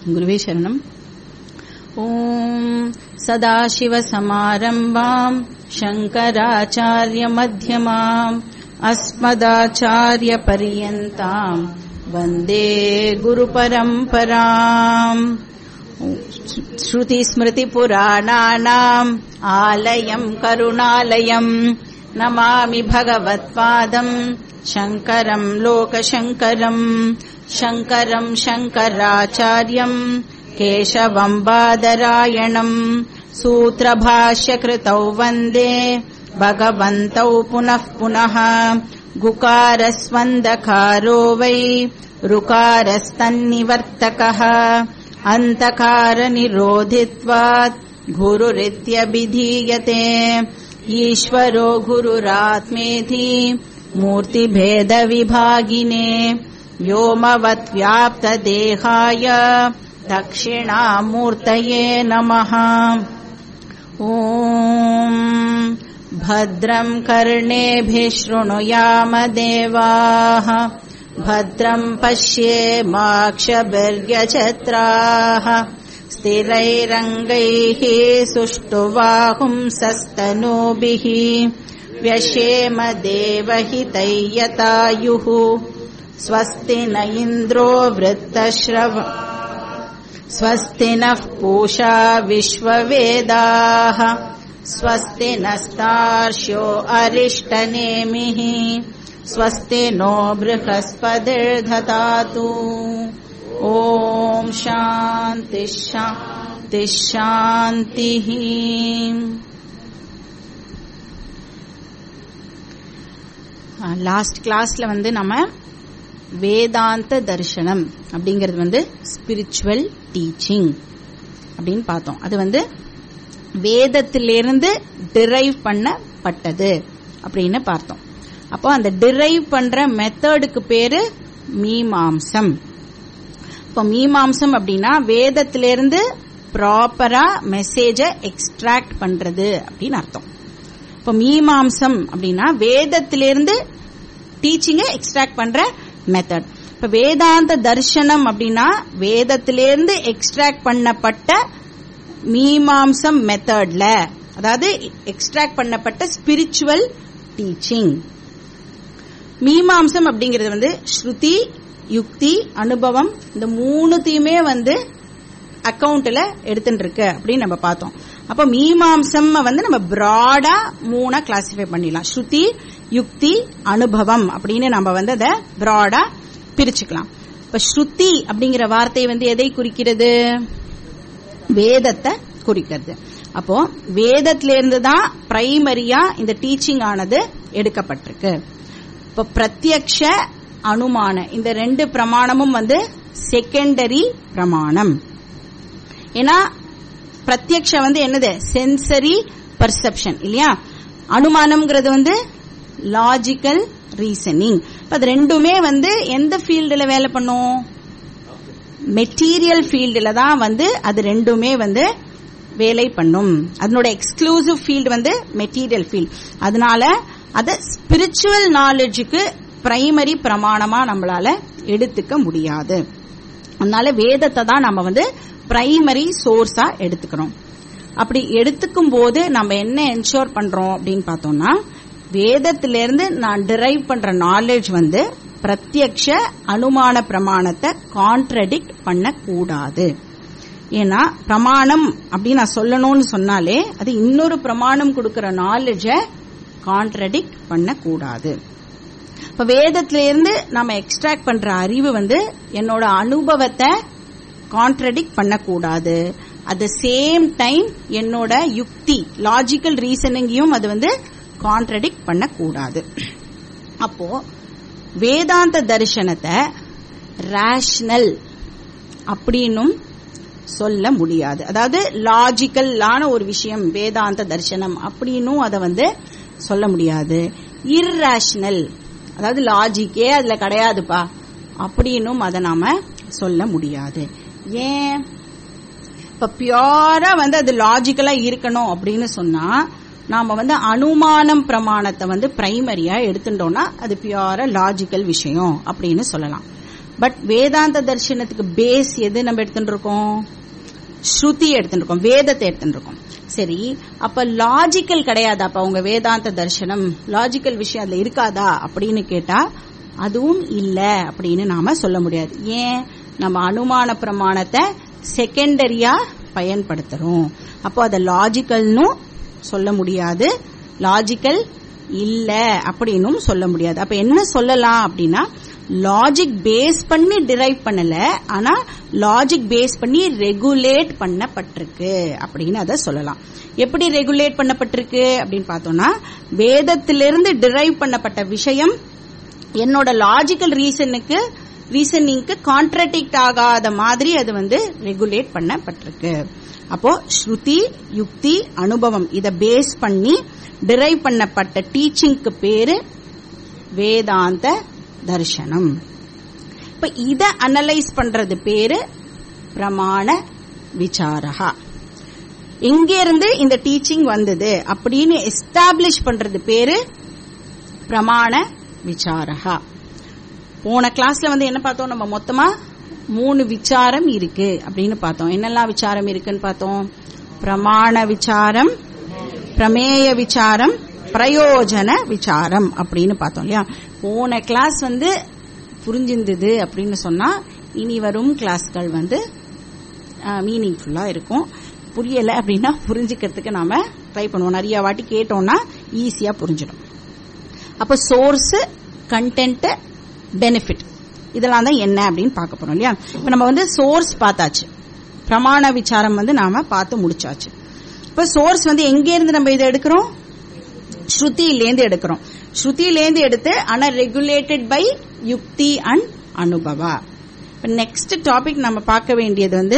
गुरुवे शरणम् ॐ सदाशिवसमारम्भाम् शङ्कराचार्यमध्यमाम् अस्मदाचार्यपर्यन्ताम् वन्दे गुरुपरम्पराम् श्रुतिस्मृतिपुराणानाम् आलयम् करुणालयम् नमामि भगवत्पादम् शङ्करम् लोकशङ्करम् शङ्करम् शङ्कराचार्यम् केशवम् बादरायणम् सूत्रभाष्यकृतौ वन्दे भगवन्तौ पुनः पुनः गुकारस्वन्दकारो वै ऋकारस्तन्निवर्तकः अन्तकारनिरोधित्वात् गुरुरित्यभिधीयते ईश्वरो गुरुरात्मेति मूर्तिभेदविभागिने व्योमवत्व्याप्तदेहाय दक्षिणामूर्तये नमः ॐ भद्रम् कर्णेभिः शृणुयाम देवाः भद्रम् पश्येमाक्षभिर्यजत्राः स्थिरैरङ्गैः सुष्ठुवाहुंसस्तनूभिः व्यशेम देवहितैयतायुः स्वस्ति न इन्द्रो वृत्तश्रव स्वस्ति नः पूषा विश्ववेदाः स्वस्ति नस्तार्ष्यो अरिष्टनेमिः स्वस्ति नो बृहस्पतिर्दधातु ॐ शान्तिः शान्तिः शान्तिः லாஸ்ட் கிளாஸ்ல வந்து நம்ம வேதாந்த தர்சனம் அப்படிங்கிறது வந்து ஸ்பிரிச்சுவல் டீச்சிங் அப்படின்னு பார்த்தோம் அது வந்து வேதத்திலிருந்து டிரைவ் பண்ணப்பட்டது அப்படின்னு பார்த்தோம் அப்போ அந்த டிரைவ் பண்ற மெத்தடுக்கு பேரு மீமாம்சம் இப்போ மீமாம்சம் அப்படின்னா வேதத்திலிருந்து ப்ராப்பரா மெசேஜ எக்ஸ்ட்ராக்ட் பண்றது அப்படின்னு அர்த்தம் இப்போ மீமாம்சம் அப்படின்னா வேதத்திலிருந்து டீச்சிங்கை எக்ஸ்ட்ராக்ட் பண்ற மெத்தட் இப்ப வேதாந்த தர்சனம் அப்படின்னா வேதத்திலிருந்து எக்ஸ்ட்ராக்ட் பண்ணப்பட்ட மீமாம்சம் மெத்தட்ல அதாவது எக்ஸ்ட்ராக்ட் பண்ணப்பட்ட ஸ்பிரிச்சுவல் டீச்சிங் மீமாம்சம் அப்படிங்கிறது வந்து ஸ்ருதி யுக்தி அனுபவம் இந்த மூணுத்தையுமே வந்து அக்கவுண்ட்ல எடுத்துட்டு இருக்கு அப்படின்னு நம்ம பார்த்தோம் அப்ப மீமாம்சம் வந்து நம்ம பிராடா மூணா கிளாசிஃபை பண்ணிடலாம் ஸ்ருதி யுக்தி அனுபவம் அப்படின்னு நம்ம வந்து அதை பிராடா பிரிச்சுக்கலாம் இப்ப ஸ்ருதி அப்படிங்கிற வார்த்தை வந்து எதை குறிக்கிறது வேதத்தை குறிக்கிறது அப்போ வேதத்திலிருந்து தான் பிரைமரியா இந்த டீச்சிங் ஆனது எடுக்கப்பட்டிருக்கு இப்ப பிரத்யக்ஷ அனுமான இந்த ரெண்டு பிரமாணமும் வந்து செகண்டரி பிரமாணம் ஏன்னா பிரத்யக்ஷ வந்து என்னது சென்சரி பர்செப்ஷன் இல்லையா அனுமானம்ங்கிறது வந்து லாஜிக்கல் ரீசனிங் அது ரெண்டுமே வந்து எந்த ஃபீல்டுல வேலை பண்ணும் மெட்டீரியல் ஃபீல்டுல தான் வந்து அது ரெண்டுமே வந்து வேலை பண்ணும் அதனோட எக்ஸ்க்ளூசிவ் ஃபீல்டு வந்து மெட்டீரியல் ஃபீல்ட் அதனால அத ஸ்பிரிச்சுவல் நாலேஜுக்கு பிரைமரி பிரமாணமா நம்மளால எடுத்துக்க முடியாது அதனால வேதத்தை தான் நம்ம வந்து பிரைமரி சோர்ஸா எடுத்துக்கிறோம் அப்படி எடுத்துக்கும் போது நம்ம என்ன என்ஷோர் பண்றோம் அப்படின்னு பார்த்தோம்னா வேதத்திலிருந்து நான் டிரைவ் பண்ற நாலேஜ் வந்து பிரத்யக்ஷ அனுமான பிரமாணத்தை கான்ட்ரடிக்ட் பண்ணக்கூடாது ஏன்னா பிரமாணம் அப்படின்னு நான் சொல்லணும்னு சொன்னாலே அது இன்னொரு பிரமாணம் கொடுக்கிற நாலேஜ கான்ட்ரடிக்ட் பண்ணக்கூடாது இப்ப வேதத்திலிருந்து நம்ம எக்ஸ்ட்ராக்ட் பண்ற அறிவு வந்து என்னோட அனுபவத்தை கான்ட்ரடிக்ட் பண்ணக்கூடாது அட் த சேம் டைம் என்னோட யுக்தி லாஜிக்கல் ரீசனிங்கையும் அது வந்து கான்ட்ரடிக்ட் பண்ணக்கூடாது அப்போ வேதாந்த தரிசனத்தை ரேஷனல் அப்படின்னும் சொல்ல முடியாது அதாவது லாஜிக்கல்லான ஒரு விஷயம் வேதாந்த தரிசனம் அப்படின்னும் அதை வந்து சொல்ல முடியாது இர்ரேஷனல் அதாவது லாஜிக்கே அதுல கிடையாதுப்பா அப்படின்னும் அதை நாம சொல்ல முடியாது ஏன் இப்ப பியூரா வந்து அது லாஜிக்கலா இருக்கணும் அப்படின்னு சொன்னா நாம வந்து அனுமானம் பிரமாணத்தை வந்து பிரைமரியா எடுத்துட்டோம்னா அது பியூரா லாஜிக்கல் விஷயம் அப்படின்னு சொல்லலாம் பட் வேதாந்த தர்சனத்துக்கு பேஸ் எது நம்ம எடுத்துட்டு இருக்கோம் ஸ்ருதி எடுத்துட்டு இருக்கோம் வேதத்தை எடுத்துட்டு இருக்கோம் சரி அப்ப லாஜிக்கல் கிடையாது அப்ப உங்க வேதாந்த தர்சனம் லாஜிக்கல் விஷயம் அதுல இருக்காதா அப்படின்னு கேட்டா அதுவும் இல்ல அப்படின்னு நாம சொல்ல முடியாது ஏன் நம்ம அனுமான பிரமாணத்தை செகண்டரியா பயன்படுத்துறோம் அப்போ அதை லாஜிக்கல்னு சொல்ல முடியாது லாஜிக்கல் இல்ல அப்படின்னும் சொல்ல முடியாது அப்ப என்ன சொல்லலாம் அப்படின்னா லாஜிக் பேஸ் பண்ணி டிரைவ் பண்ணல ஆனா லாஜிக் பேஸ் பண்ணி ரெகுலேட் பண்ணப்பட்டிருக்கு அப்படின்னு அதை சொல்லலாம் எப்படி ரெகுலேட் பண்ணப்பட்டிருக்கு அப்படின்னு பார்த்தோம்னா வேதத்திலிருந்து டிரைவ் பண்ணப்பட்ட விஷயம் என்னோட லாஜிக்கல் ரீசனுக்கு ரீசனிங்க்கு கான்ட்ரடிக்ட் ஆகாத மாதிரி அது வந்து ரெகுலேட் பண்ணப்பட்டிருக்கு அப்போ ஸ்ருதி யுக்தி அனுபவம் இத பேஸ் பண்ணி டிரைவ் பண்ணப்பட்ட டீச்சிங்க்கு பேரு வேதாந்த தர்சனம் இப்ப இத அனலைஸ் பண்றது பேரு பிரமாண விசாரகா எங்க இருந்து இந்த டீச்சிங் வந்தது அப்படின்னு எஸ்டாப்ளிஷ் பண்றது பேரு பிரமாண விசாரகா போன கிளாஸ்ல வந்து என்ன பார்த்தோம் நம்ம மொத்தமா மூணு விசாரம் இருக்கு அப்படின்னு பார்த்தோம் என்னெல்லாம் விசாரம் இருக்குன்னு பார்த்தோம் பிரமாண விசாரம் பிரமேய விசாரம் பிரயோஜன விசாரம் அப்படின்னு பார்த்தோம் இல்லையா போன கிளாஸ் வந்து புரிஞ்சிருந்தது அப்படின்னு சொன்னா இனி வரும் கிளாஸ்கள் வந்து மீனிங்ஃபுல்லா இருக்கும் புரியல அப்படின்னா புரிஞ்சுக்கிறதுக்கு நாம ட்ரை பண்ணுவோம் நிறைய வாட்டி கேட்டோம்னா ஈஸியா புரிஞ்சிடும் அப்ப சோர்ஸ் கண்டென்ட் பெனிஃபிட் இதெல்லாம் தான் என்ன அப்படின்னு பார்க்க போறோம் இல்லையா இப்ப நம்ம வந்து சோர்ஸ் பார்த்தாச்சு பிரமாண விசாரம் வந்து நாம பார்த்து முடிச்சாச்சு இப்ப சோர்ஸ் வந்து எங்க இருந்து நம்ம இதை எடுக்கிறோம் ஸ்ருதியிலேருந்து எடுக்கிறோம் ஸ்ருதியிலேருந்து எடுத்து ஆனா regulated by yukti and anubhava இப்ப நெக்ஸ்ட் டாபிக் நம்ம பார்க்க வேண்டியது வந்து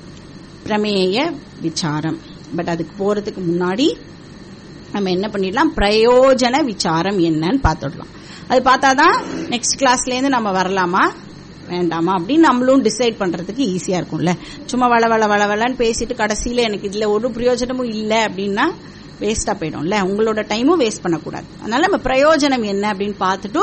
பிரமேய விசாரம் பட் அதுக்கு போறதுக்கு முன்னாடி நம்ம என்ன பண்ணிடலாம் பிரயோஜன விசாரம் என்னன்னு பார்த்துடலாம் அது பார்த்தாதான் நெக்ஸ்ட் கிளாஸ்ல இருந்து நம்ம வரலாமா வேண்டாமா அப்படின்னு நம்மளும் டிசைட் பண்றதுக்கு ஈஸியா இருக்கும்ல சும்மா வள வள வள வளன்னு பேசிட்டு கடைசியில எனக்கு இதுல ஒரு பிரயோஜனமும் இல்லை அப்படின்னா வேஸ்டா போயிடும்ல உங்களோட டைமும் வேஸ்ட் பண்ணக்கூடாது அதனால நம்ம பிரயோஜனம் என்ன அப்படின்னு பார்த்துட்டு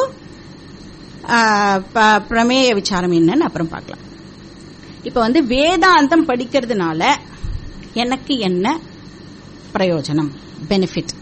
பிரமேய விசாரம் என்னன்னு அப்புறம் பார்க்கலாம் இப்ப வந்து வேதாந்தம் படிக்கிறதுனால எனக்கு என்ன பிரயோஜனம் பெனிஃபிட்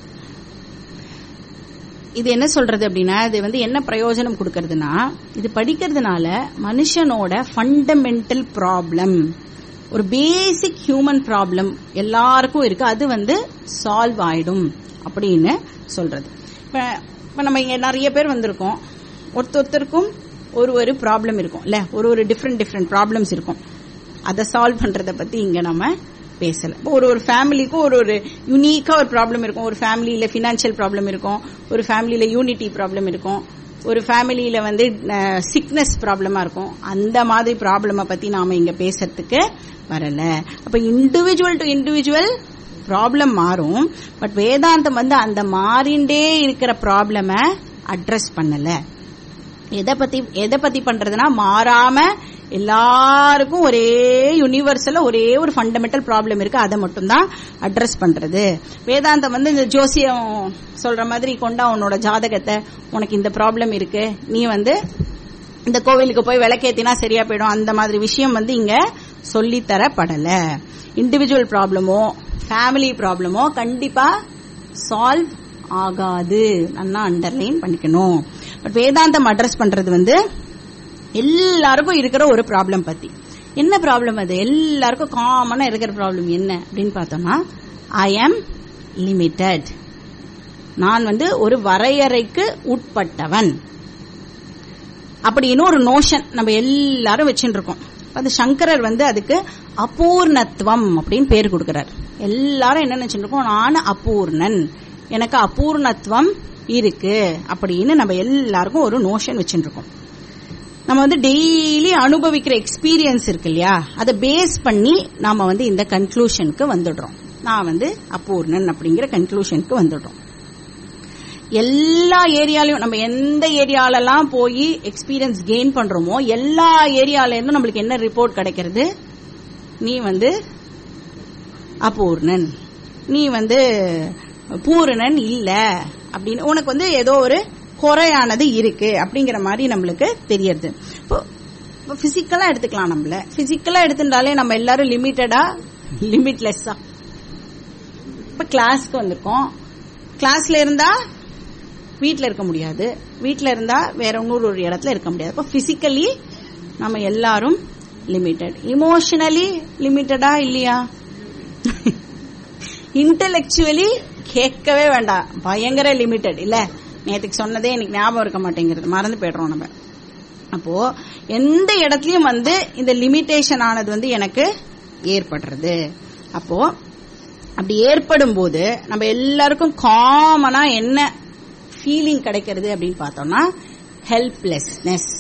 இது என்ன சொல்றது அப்படின்னா இது வந்து என்ன பிரயோஜனம் கொடுக்கறதுனா இது படிக்கிறதுனால மனுஷனோட ஃபண்டமெண்டல் ப்ராப்ளம் ஒரு பேசிக் ஹியூமன் ப்ராப்ளம் எல்லாருக்கும் இருக்கு அது வந்து சால்வ் ஆயிடும் அப்படின்னு சொல்றது இப்ப நம்ம இங்க நிறைய பேர் வந்திருக்கோம் ஒருத்தொருத்தருக்கும் ஒரு ஒரு ப்ராப்ளம் இருக்கும் இல்ல ஒரு ஒரு டிஃப்ரெண்ட் டிஃப்ரெண்ட் ப்ராப்ளம்ஸ் இருக்கும் அதை சால்வ் பண்றத பத்தி இங்க நம்ம பேசல ஒரு ஒரு ஃபேமிலிக்கும் ஒரு ஒரு யூனிக்கா ஒரு ப்ராப்ளம் இருக்கும் ஒரு ஃபேமிலியில பினான்சியல் ப்ராப்ளம் இருக்கும் ஒரு ஃபேமிலியில யூனிட்டி ப்ராப்ளம் இருக்கும் ஒரு ஃபேமிலியில வந்து சிக்னஸ் ப்ராப்ளமா இருக்கும் அந்த மாதிரி ப்ராப்ளம பத்தி நாம இங்க பேசுறதுக்கு வரல அப்ப இண்டிவிஜுவல் டு இண்டிவிஜுவல் ப்ராப்ளம் மாறும் பட் வேதாந்தம் வந்து அந்த மாறிண்டே இருக்கிற ப்ராப்ளம அட்ரஸ் பண்ணல எதை பத்தி எதை பத்தி பண்றதுன்னா மாறாம எல்லாருக்கும் ஒரே யூனிவர்சல்ல ஒரே ஒரு ஃபண்டமெண்டல் ப்ராப்ளம் இருக்கு அதை மட்டும் தான் அட்ரஸ் பண்றது வேதாந்தம் வந்து இந்த ஜோசியம் சொல்ற மாதிரி கொண்டா உன்னோட ஜாதகத்தை உனக்கு இந்த ப்ராப்ளம் இருக்கு நீ வந்து இந்த கோவிலுக்கு போய் விளக்கேத்தினா சரியா போயிடும் அந்த மாதிரி விஷயம் வந்து இங்க சொல்லி தரப்படல இண்டிவிஜுவல் ப்ராப்ளமோ ஃபேமிலி ப்ராப்ளமோ கண்டிப்பா சால்வ் ஆகாது நல்லா அண்டர்லைன் பண்ணிக்கணும் பட் வேதாந்தம் அட்ரஸ் பண்றது வந்து எல்லாருக்கும் இருக்கிற ஒரு ப்ராப்ளம் பத்தி என்ன ப்ராப்ளம் அது எல்லாருக்கும் காமனா இருக்கிற ப்ராப்ளம் என்ன அப்படின்னு பார்த்தோம்னா ஐ ஆம் லிமிட்டட் நான் வந்து ஒரு வரையறைக்கு உட்பட்டவன் அப்படின்னு ஒரு நோஷன் நம்ம எல்லாரும் வச்சுட்டு இருக்கோம் அது சங்கரர் வந்து அதுக்கு அபூர்ணத்துவம் அப்படின்னு பேர் கொடுக்கிறார் எல்லாரும் என்ன நினைச்சுட்டு இருக்கோம் நான் அபூர்ணன் எனக்கு அபூர்ணத்துவம் இருக்கு அப்படின்னு நம்ம எல்லாருக்கும் ஒரு நோஷன் வச்சுட்டு இருக்கோம் நம்ம வந்து டெய்லி அனுபவிக்கிற எக்ஸ்பீரியன்ஸ் இருக்கு இல்லையா அதை பேஸ் பண்ணி நாம வந்து இந்த கன்க்ளூஷனுக்கு வந்துடுறோம் நான் வந்து அபூர்ணன் அப்படிங்கிற கன்க்ளூஷனுக்கு வந்துடுறோம் எல்லா ஏரியாலையும் நம்ம எந்த ஏரியாலெல்லாம் போய் எக்ஸ்பீரியன்ஸ் கெயின் பண்றோமோ எல்லா ஏரியால இருந்தும் நம்மளுக்கு என்ன ரிப்போர்ட் கிடைக்கிறது நீ வந்து அபூர்ணன் நீ வந்து பூரணன் இல்ல அப்படின்னு உனக்கு வந்து ஏதோ ஒரு குறையானது இருக்கு அப்படிங்கிற மாதிரி நம்மளுக்கு தெரியறது இப்போ பிசிக்கலா எடுத்துக்கலாம் நம்மள பிசிக்கலா எடுத்துட்டாலே நம்ம எல்லாரும் லிமிட்டடா லிமிட்லெஸ்ஸா இப்ப கிளாஸ்க்கு வந்திருக்கோம் கிளாஸ்ல இருந்தா வீட்ல இருக்க முடியாது வீட்ல இருந்தா வேற இன்னொரு ஒரு இடத்துல இருக்க முடியாது அப்ப பிசிக்கலி நம்ம எல்லாரும் லிமிட்டட் இமோஷனலி லிமிட்டடா இல்லையா இன்டலெக்சுவலி கேட்கவே வேண்டாம் பயங்கர லிமிட்டட் இல்ல நேத்துக்கு சொன்னதே எனக்கு ஞாபகம் இருக்க மாட்டேங்கிறது மறந்து போயிடுறோம் நம்ம அப்போ எந்த இடத்துலயும் வந்து இந்த லிமிட்டேஷன் ஆனது வந்து எனக்கு ஏற்படுறது அப்போ அப்படி ஏற்படும் போது நம்ம எல்லாருக்கும் காமனா என்ன ஃபீலிங் கிடைக்கிறது அப்படின்னு பார்த்தோம்னா ஹெல்ப்லெஸ்னஸ்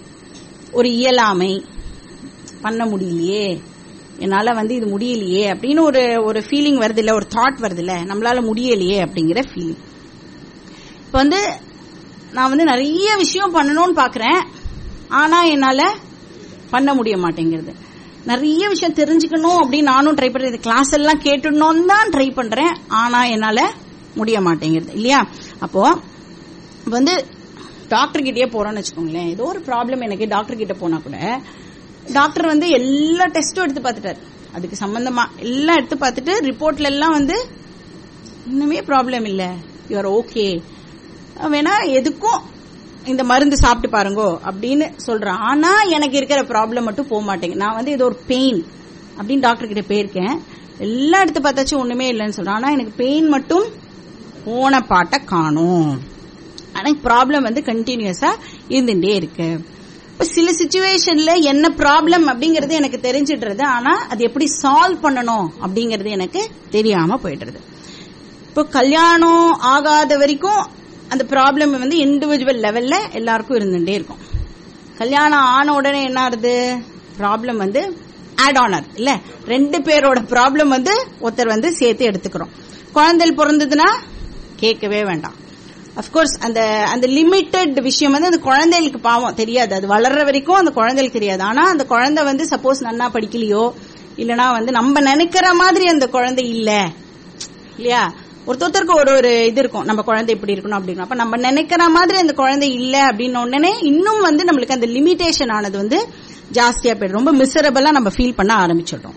ஒரு இயலாமை பண்ண முடியலையே என்னால வந்து இது முடியலையே அப்படின்னு ஒரு ஒரு ஃபீலிங் வருது இல்ல ஒரு தாட் வருது இல்ல நம்மளால முடியலையே அப்படிங்கிற ஃபீலிங் இப்ப வந்து நான் வந்து நிறைய விஷயம் பண்ணணும்னு பாக்குறேன் ஆனா என்னால பண்ண முடிய மாட்டேங்கிறது நிறைய விஷயம் தெரிஞ்சுக்கணும் அப்படின்னு நானும் ட்ரை பண்றேன் கிளாஸ் எல்லாம் கேட்டுடணும் தான் ட்ரை பண்றேன் ஆனா என்னால முடிய மாட்டேங்கிறது இல்லையா அப்போ வந்து டாக்டர் கிட்டயே போறோம்னு வச்சுக்கோங்களேன் ஏதோ ஒரு ப்ராப்ளம் எனக்கு டாக்டர் கிட்ட போனா கூட டாக்டர் வந்து எல்லா டெஸ்டும் எடுத்து பார்த்துட்டாரு அதுக்கு சம்பந்தமா எல்லாம் எடுத்து பார்த்துட்டு ரிப்போர்ட்ல எல்லாம் வந்து இன்னுமே ப்ராப்ளம் இல்ல யூஆர் ஓகே வேணா எதுக்கும் இந்த மருந்து சாப்பிட்டு பாருங்கோ அப்படின்னு சொல்றான் ஆனா எனக்கு இருக்கிற ப்ராப்ளம் மட்டும் போக மாட்டேங்க நான் வந்து இது ஒரு பெயின் அப்படின்னு டாக்டர் கிட்ட போயிருக்கேன் எல்லாம் எடுத்து பார்த்தாச்சும் ஒண்ணுமே இல்லைன்னு சொல்றான் ஆனா எனக்கு பெயின் மட்டும் போன பாட்டை காணும் ஆனா ப்ராப்ளம் வந்து கண்டினியூஸா இருந்துட்டே இருக்கு இப்ப சில சுச்சுவேஷன்ல என்ன ப்ராப்ளம் அப்படிங்கறது எனக்கு தெரிஞ்சிடுறது ஆனா அது எப்படி சால்வ் பண்ணணும் அப்படிங்கறது எனக்கு தெரியாம போயிடுறது இப்போ கல்யாணம் ஆகாத வரைக்கும் அந்த ப்ராப்ளம் வந்து இண்டிவிஜுவல் லெவல்ல எல்லாருக்கும் இருந்துட்டே இருக்கும் கல்யாணம் ஆன உடனே என்ன ஆகுது ப்ராப்ளம் வந்து ஆட் ஆனர் இல்ல ரெண்டு பேரோட ப்ராப்ளம் வந்து ஒருத்தர் வந்து சேர்த்து எடுத்துக்கிறோம் குழந்தைகள் பிறந்ததுன்னா கேட்கவே வேண்டாம் அப்கோர்ஸ் அந்த அந்த லிமிட்டெட் விஷயம் வந்து அந்த குழந்தைகளுக்கு பாவம் தெரியாது அது வளர்ற வரைக்கும் அந்த குழந்தைகளுக்கு தெரியாது ஆனா அந்த குழந்தை வந்து சப்போஸ் நன்னா படிக்கலையோ இல்லனா வந்து நம்ம நினைக்கிற மாதிரி அந்த குழந்தை இல்ல இல்லையா ஒருத்தருக்கு ஒரு ஒரு இது இருக்கும் நம்ம குழந்தை இப்படி இருக்கணும் அப்படி இருக்கணும் அப்ப நம்ம நினைக்கிற மாதிரி அந்த குழந்தை இல்ல அப்படின்னு உடனே இன்னும் வந்து நம்மளுக்கு அந்த லிமிடேஷன் ஆனது வந்து ஜாஸ்தியா போயிடும் ரொம்ப மிசரபிளா நம்ம ஃபீல் பண்ண ஆரம்பிச்சிடுறோம்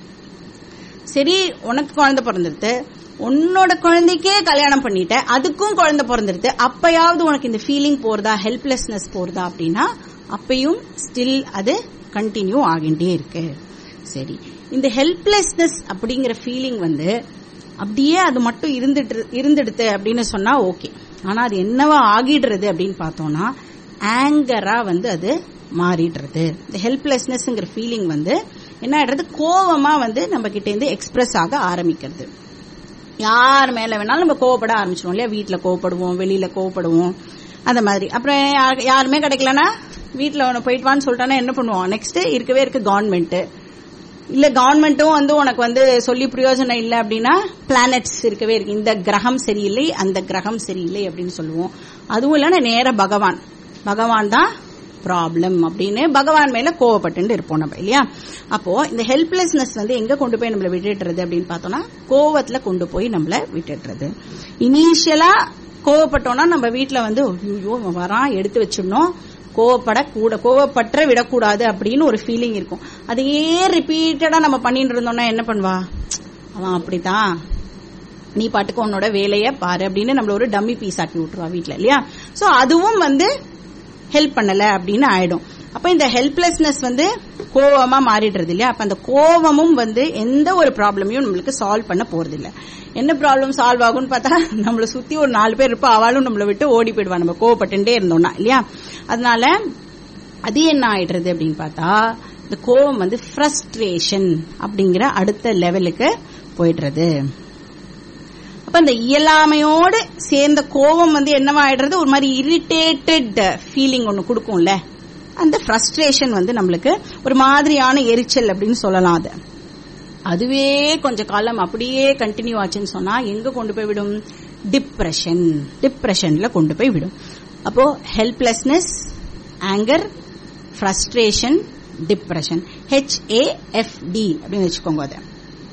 சரி உனக்கு குழந்தை பிறந்துருது உன்னோட குழந்தைக்கே கல்யாணம் பண்ணிட்ட அதுக்கும் குழந்தை பிறந்துருது அப்பயாவது உனக்கு இந்த ஃபீலிங் போறதா ஹெல்ப்லெஸ்னஸ் போறதா அப்படின்னா அப்பயும் ஸ்டில் அது கண்டினியூ ஆகிட்டே இருக்கு சரி இந்த ஹெல்ப்லெஸ்னஸ் அப்படிங்கிற ஃபீலிங் வந்து அப்படியே அது மட்டும் இருந்துட்டு இருந்துடுது அப்படின்னு சொன்னா ஓகே ஆனா அது என்னவா ஆகிடுறது அப்படின்னு பார்த்தோம்னா ஆங்கரா வந்து அது மாறிடுறது இந்த ஹெல்ப்லெஸ்னஸ்ங்கிற ஃபீலிங் வந்து என்ன ஆயிடுறது கோவமா வந்து நம்ம கிட்ட இருந்து எக்ஸ்பிரஸ் ஆக ஆரம்பிக்கிறது யார் மேல வேணாலும் நம்ம கோவப்பட ஆரம்பிச்சிடுவோம் இல்லையா வீட்டுல கோவப்படுவோம் வெளியில கோவப்படுவோம் அந்த மாதிரி அப்புறம் யா- யாருமே கிடைக்கலன்னா வீட்டுல உன போயிட்டு வான்னு சொல்லிட்டானா என்ன பண்ணுவோம் நெக்ஸ்ட் இருக்கவே இருக்கு கவர்மெண்ட் இல்ல கவர்மெண்ட்டும் வந்து உனக்கு வந்து சொல்லி பிரயோஜனம் இல்லை அப்படின்னா பிளானட்ஸ் இருக்கவே இருக்கு இந்த கிரகம் சரியில்லை அந்த கிரகம் சரியில்லை அப்படின்னு சொல்லுவோம் அதுவும் இல்லைன்னா நேர பகவான் பகவான் தான் ப்ராப்ளம் அப்படின்னு பகவான் மேல கோவப்பட்டு இருப்போம் நம்ம இல்லையா அப்போ இந்த ஹெல்ப்லெஸ்னஸ் வந்து எங்க கொண்டு போய் நம்மள விட்டுடுறது அப்படின்னு பார்த்தோம்னா கோவத்துல கொண்டு போய் நம்மள விட்டுடுறது இனிஷியலா கோவப்பட்டோம்னா நம்ம வீட்ல வந்து ஐயோ இவன் வரான் எடுத்து வச்சிடணும் கோவப்பட கூட கோவப்பற்ற விடக்கூடாது அப்படின்னு ஒரு ஃபீலிங் இருக்கும் அதையே ரிப்பீட்டடா நம்ம பண்ணிட்டு இருந்தோம்னா என்ன பண்ணுவா அவன் அப்படித்தான் நீ பாட்டுக்கு உன்னோட வேலைய பாரு அப்படின்னு நம்மள ஒரு டம்மி பீஸ் ஆக்கி விட்டுருவா வீட்ல இல்லையா சோ அதுவும் வந்து ஹெல்ப் பண்ணல அப்படின்னு ஆயிடும் அப்ப இந்த ஹெல்ப்லெஸ்னஸ் வந்து கோவமா மாறிடுறது இல்லையா அப்ப அந்த கோவமும் வந்து எந்த ஒரு ப்ராப்ளமையும் நம்மளுக்கு சால்வ் பண்ண போறது இல்ல என்ன ப்ராப்ளம் சால்வ் ஆகும்னு பார்த்தா நம்மள சுத்தி ஒரு நாலு பேர் இருப்பா அவளும் நம்மளை விட்டு ஓடி போயிடுவா நம்ம கோவப்பட்டுட்டே இருந்தோம்னா இல்லையா அதனால அது என்ன ஆயிடுறது அப்படின்னு பார்த்தா இந்த கோவம் வந்து ஃப்ரஸ்ட்ரேஷன் அப்படிங்கிற அடுத்த லெவலுக்கு போயிடுறது அப்ப இந்த இயலாமையோடு சேர்ந்த கோபம் வந்து என்னவாயிடுறது ஒரு மாதிரி இரிட்டேட்டட் ஃபீலிங் ஒன்னு கொடுக்கும்ல அந்த ஃப்ரஸ்ட்ரேஷன் வந்து நம்மளுக்கு ஒரு மாதிரியான எரிச்சல் அப்படின்னு சொல்லலாம் அது அதுவே கொஞ்ச காலம் அப்படியே கண்டினியூ ஆச்சுன்னு சொன்னா எங்க கொண்டு போய் விடும் டிப்ரெஷன் டிப்ரெஷன்ல கொண்டு போய் விடும் அப்போ helplessness anger frustration depression HAFD அப்படின்னு வச்சுக்கோங்க அதை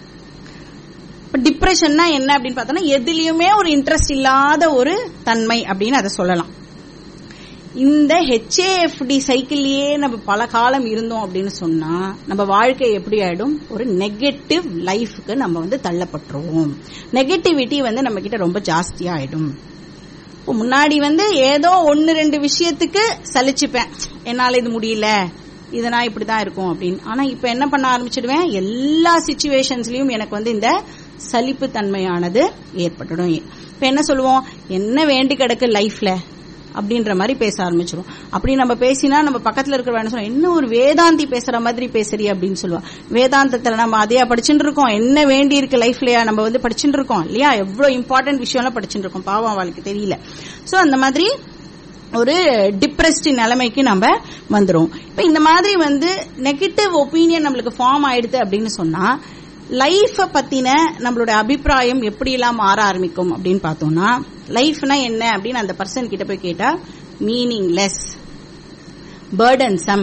இப்ப டிப்ரெஷன்னா என்ன அப்படின்னு பார்த்தோம்னா எதுலயுமே ஒரு இன்ட்ரெஸ்ட் இல்லாத ஒரு தன்மை அப்படின்னு அதை சொல்லலாம் இந்த ஹெச்ஏஎஃப்டி சைக்கிள்லயே நம்ம பல காலம் இருந்தோம் அப்படின்னு சொன்னா நம்ம வாழ்க்கை எப்படி ஆயிடும் ஒரு நெகட்டிவ் லைஃப்க்கு நம்ம வந்து தள்ளப்பட்டுருவோம் நெகட்டிவிட்டி வந்து நம்ம கிட்ட ரொம்ப ஜாஸ்தியா ஆயிடும் இப்போ முன்னாடி வந்து ஏதோ ஒன்னு ரெண்டு விஷயத்துக்கு சலிச்சுப்பேன் என்னால இது முடியல இது நான் இப்படிதான் இருக்கும் அப்படின்னு ஆனா இப்ப என்ன பண்ண ஆரம்பிச்சிடுவேன் எல்லா சுச்சுவேஷன்ஸ்லயும் எனக்கு வந்து இந்த சலிப்பு தன்மையானது ஏற்பட்டுடும் இப்ப என்ன சொல்லுவோம் என்ன வேண்டி கிடக்கு லைஃப்ல அப்படின்ற மாதிரி பேச ஆரம்பிச்சிரும் அப்படி நம்ம பேசினா நம்ம பக்கத்துல இருக்கிற என்ன சொல்லுவோம் என்ன ஒரு வேதாந்தி பேசுற மாதிரி பேசுறீ அப்படின்னு சொல்லுவா வேதாந்தத்துல நம்ம அதையா படிச்சுட்டு இருக்கோம் என்ன வேண்டி இருக்கு லைஃப்லயா நம்ம வந்து படிச்சுட்டு இருக்கோம் இல்லையா எவ்வளவு இம்பார்ட்டன்ட் விஷயம்லாம் படிச்சுட்டு இருக்கோம் பாவம் அவளுக்கு தெரியல சோ அந்த மாதிரி ஒரு டிப்ரெஸ்ட் நிலைமைக்கு நம்ம வந்துரும் இப்ப இந்த மாதிரி வந்து நெகட்டிவ் ஒப்பீனியன் நம்மளுக்கு ஃபார்ம் ஆயிடுது அப்படின்னு சொன்னா லைஃப பத்தின நம்மளோட அபிப்பிராயம் எப்படி எல்லாம் மாற ஆரம்பிக்கும் அப்படின்னு பார்த்தோம்னா லைஃப்னா என்ன அப்படின்னு அந்த பர்சன் கிட்ட போய் கேட்டா மீனிங்லெஸ் பேர்டன்சம்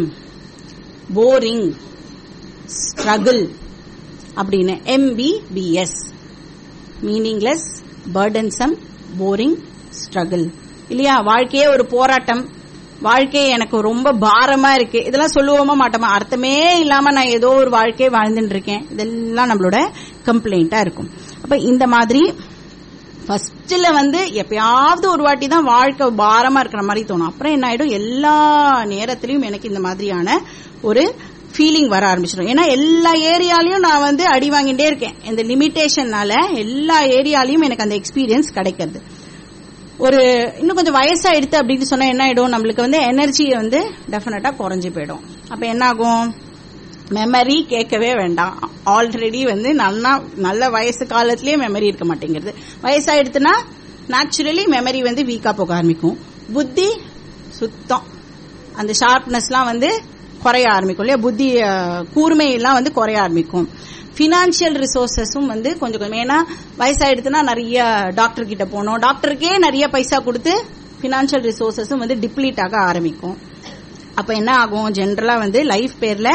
போரிங் ஸ்ட்ரகிள் அப்படின்னு MBBS meaningless burdensome boring struggle இல்லையா வாழ்க்கையே ஒரு போராட்டம் வாழ்க்கை எனக்கு ரொம்ப பாரமா இருக்கு இதெல்லாம் சொல்லுவோமா மாட்டோமா அர்த்தமே இல்லாம நான் ஏதோ ஒரு வாழ்க்கையை வாழ்ந்துட்டு இருக்கேன் இதெல்லாம் நம்மளோட கம்ப்ளைண்டா இருக்கும் அப்ப இந்த மாதிரி ஃபர்ஸ்ட்ல வந்து எப்பயாவது ஒரு வாட்டி தான் வாழ்க்கை பாரமா இருக்கிற மாதிரி தோணும் அப்புறம் என்ன ஆயிடும் எல்லா நேரத்திலயும் எனக்கு இந்த மாதிரியான ஒரு ஃபீலிங் வர ஆரம்பிச்சிடும் ஏன்னா எல்லா ஏரியாலையும் நான் வந்து அடி வாங்கிட்டே இருக்கேன் இந்த லிமிட்டேஷன்னால எல்லா ஏரியாலையும் எனக்கு அந்த எக்ஸ்பீரியன்ஸ் கிடைக்கிறது ஒரு இன்னும் கொஞ்சம் வயசாயிடுத்து அப்படின்னு சொன்னா என்ன ஆயிடும் நம்மளுக்கு வந்து எனர்ஜி வந்து டெஃபினட்டா குறைஞ்சு போயிடும் அப்ப என்ன ஆகும் மெமரி கேட்கவே வேண்டாம் ஆல்ரெடி வந்து நல்லா நல்ல வயசு காலத்திலேயே மெமரி இருக்க மாட்டேங்கிறது வயசாயிடுத்துனா நேச்சுரலி மெமரி வந்து வீக்கா போக ஆரம்பிக்கும் புத்தி சுத்தம் அந்த ஷார்ப்னஸ்லாம் வந்து குறைய ஆரம்பிக்கும் இல்லையா புத்தி கூர்மை எல்லாம் வந்து குறைய ஆரம்பிக்கும் பினான்சியல் ரிசோர்சஸும் வந்து கொஞ்சம் கொஞ்சம் ஏன்னா வயசாயிடுத்துனா நிறைய டாக்டர் கிட்ட போகணும் டாக்டருக்கே நிறைய பைசா கொடுத்து பினான்சியல் ரிசோர்சஸும் வந்து டிப்ளீட் ஆக ஆரம்பிக்கும் அப்ப என்ன ஆகும் ஜென்ரலா வந்து லைஃப் பேர்ல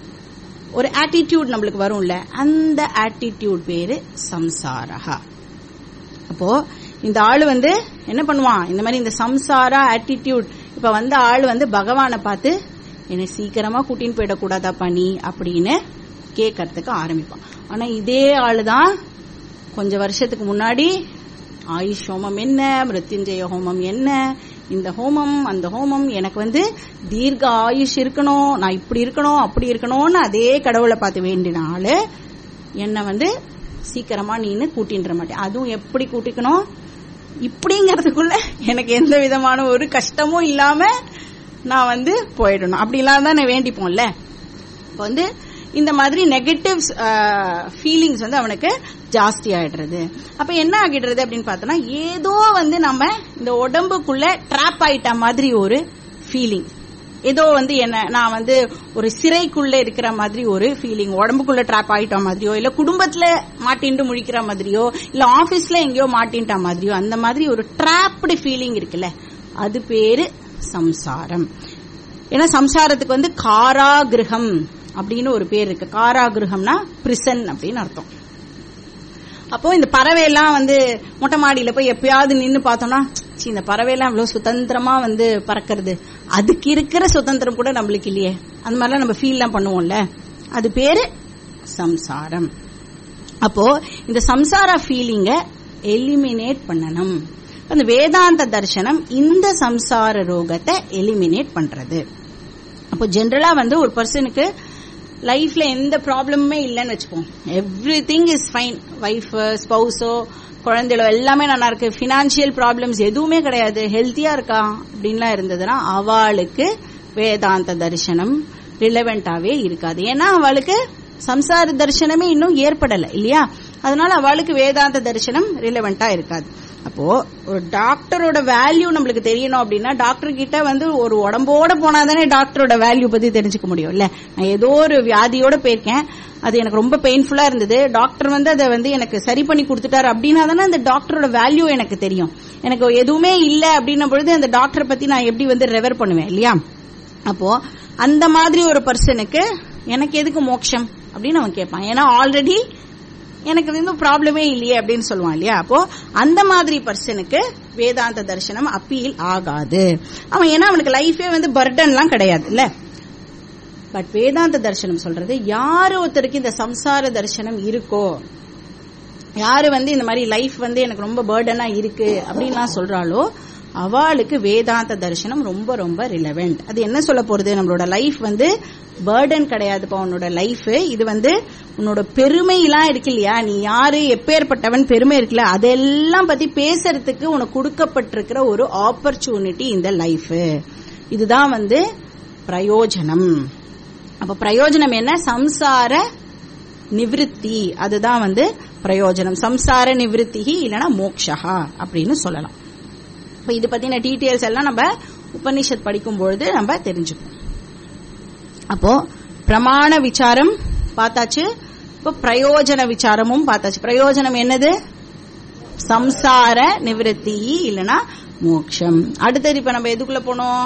ஒரு ஆட்டிடியூட் நம்மளுக்கு வரும்ல அந்த ஆட்டிடியூட் பேரு சம்சாரஹா அப்போ இந்த ஆளு வந்து என்ன பண்ணுவான் இந்த மாதிரி இந்த சம்சாரா ஆட்டிடியூட் இப்ப வந்த ஆள் வந்து பகவானை பார்த்து என்னை சீக்கிரமா கூட்டின்னு போயிடக்கூடாதா பண்ணி அப்படின்னு கேட்கறதுக்கு ஆரம்பிப்பான் ஆனா இதே ஆளுதான் கொஞ்ச வருஷத்துக்கு முன்னாடி ஆயுஷ் ஹோமம் என்ன மிருத்யுஞ்சய ஹோமம் என்ன இந்த ஹோமம் அந்த ஹோமம் எனக்கு வந்து தீர்க்க ஆயுஷ் இருக்கணும் நான் இப்படி இருக்கணும் அப்படி இருக்கணும்னு அதே கடவுளை பார்த்து வேண்டின ஆளு என்னை வந்து சீக்கிரமா நீனு கூட்டின்ற மாட்டேன் அதுவும் எப்படி கூட்டிக்கணும் இப்படிங்கறதுக்குள்ள எனக்கு எந்த விதமான ஒரு கஷ்டமும் இல்லாம நான் வந்து போயிடணும் அப்படி இல்லாம தான் நான் வேண்டிப்போம்ல இப்போ வந்து இந்த மாதிரி நெகட்டிவ் ஃபீலிங்ஸ் வந்து அவனுக்கு ஜாஸ்தி ஆயிடுறது அப்ப என்ன ஆகிடுறது அப்படின்னு பார்த்தோம்னா ஏதோ வந்து நம்ம இந்த உடம்புக்குள்ள ட்ராப் ஆயிட்ட மாதிரி ஒரு ஃபீலிங் ஏதோ வந்து என்ன நான் வந்து ஒரு சிறைக்குள்ள இருக்கிற மாதிரி ஒரு ஃபீலிங் உடம்புக்குள்ள ட்ராப் ஆயிட்ட மாதிரியோ இல்ல குடும்பத்துல மாட்டின்ட்டு முழிக்கிற மாதிரியோ இல்ல ஆபீஸ்ல எங்கேயோ மாட்டின்ட்ட மாதிரியோ அந்த மாதிரி ஒரு ட்ராப்டு ஃபீலிங் இருக்குல்ல அது பேரு சம்சாரம் ஏன்னா சம்சாரத்துக்கு வந்து காராகிரகம் அப்படின்னு ஒரு பேர் இருக்கு காராகிரகம்னா பிரிசன் அப்படின்னு அர்த்தம் அப்போ இந்த பறவை எல்லாம் வந்து மொட்டை மாடியில போய் எப்பயாவது நின்னு பார்த்தோம்னா இந்த பறவை எல்லாம் இவ்வளவு சுதந்திரமா வந்து பறக்கிறது அதுக்கு இருக்கிற சுதந்திரம் கூட நம்மளுக்கு இல்லையே அந்த மாதிரிலாம் நம்ம ஃபீல் எல்லாம் பண்ணுவோம்ல அது பேரு சம்சாரம் அப்போ இந்த சம்சார ஃபீலிங்க எலிமினேட் பண்ணணும் அந்த வேதாந்த தர்சனம் இந்த சம்சார ரோகத்தை எலிமினேட் பண்றது அப்போ ஜென்ரலா வந்து ஒரு பர்சனுக்கு லைஃப்ல எந்த ப்ராப்ளமுமே இல்லைன்னு வச்சுப்போம் everything is fine wife ஸ்பௌஸோ குழந்தைகளோ எல்லாமே நல்லா இருக்கு பினான்சியல் ப்ராப்ளம்ஸ் எதுவுமே கிடையாது ஹெல்த்தியா இருக்கா அப்படின்லாம் இருந்ததுன்னா அவளுக்கு வேதாந்த தரிசனம் ரிலவெண்டாவே இருக்காது ஏன்னா அவளுக்கு சம்சார தரிசனமே இன்னும் ஏற்படல இல்லையா அதனால அவளுக்கு வேதாந்த தரிசனம் ரிலவெண்டா இருக்காது அப்போ ஒரு டாக்டரோட வேல்யூ நம்மளுக்கு தெரியணும் அப்படின்னா டாக்டர் கிட்ட வந்து ஒரு உடம்போட போனாதானே டாக்டரோட வேல்யூ பத்தி தெரிஞ்சுக்க முடியும் இல்ல நான் ஏதோ ஒரு வியாதியோட போயிருக்கேன் அது எனக்கு ரொம்ப பெயின்ஃபுல்லா இருந்தது டாக்டர் வந்து அதை வந்து எனக்கு சரி பண்ணி கொடுத்துட்டாரு அப்படின்னா தானே அந்த டாக்டரோட வேல்யூ எனக்கு தெரியும் எனக்கு எதுவுமே இல்ல அப்படின்ன பொழுது அந்த டாக்டரை பத்தி நான் எப்படி வந்து ரெவர் பண்ணுவேன் இல்லையா அப்போ அந்த மாதிரி ஒரு பர்சனுக்கு எனக்கு எதுக்கு மோட்சம் அப்படின்னு அவன் கேட்பான் ஏன்னா ஆல்ரெடி எனக்கு வந்து ப்ராப்ளமே இல்லையே அப்படின்னு சொல்லுவான் இல்லையா அப்போ அந்த மாதிரி பர்சனுக்கு வேதாந்த தரிசனம் அப்பீல் ஆகாது அவன் ஏன்னா அவனுக்கு லைஃபே வந்து பர்டன்லாம் கிடையாது இல்ல பட் வேதாந்த தரிசனம் சொல்றது யாரு ஒருத்தருக்கு இந்த சம்சார தரிசனம் இருக்கோ யாரு வந்து இந்த மாதிரி லைஃப் வந்து எனக்கு ரொம்ப பேர்டனா இருக்கு அப்படின்லாம் சொல்றாளோ அவளுக்கு வேதாந்த தரிசனம் ரொம்ப ரொம்ப ரிலவெண்ட் அது என்ன சொல்ல போறது நம்மளோட லைஃப் வந்து பேர்டன் கிடையாதுப்பா உன்னோட லைஃப் இது வந்து உன்னோட பெருமைலாம் இருக்கு இல்லையா நீ யாரு எப்பேற்பட்டவன் பெருமை இருக்குல்ல அதெல்லாம் பத்தி பேசுறதுக்கு உனக்கு கொடுக்கப்பட்டிருக்கிற ஒரு ஆப்பர்ச்சுனிட்டி இந்த லைஃப் இதுதான் வந்து பிரயோஜனம் அப்ப பிரயோஜனம் என்ன சம்சார நிவிருத்தி அதுதான் வந்து பிரயோஜனம் சம்சார நிவிருத்தி இல்லைன்னா மோக்ஷா அப்படின்னு சொல்லலாம் இப்ப இது பத்தின டீடைல்ஸ் எல்லாம் நம்ம உபனிஷத் படிக்கும் பொழுது நம்ம தெரிஞ்சுப்போம் அப்போ பிரமாண விசாரம் பார்த்தாச்சு இப்போ பிரயோஜன விசாரமும் பார்த்தாச்சு பிரயோஜனம் என்னது சம்சார நிவிருத்தி இல்லைன்னா மோக்ஷம் அடுத்தது இப்ப நம்ம எதுக்குள்ள போனோம்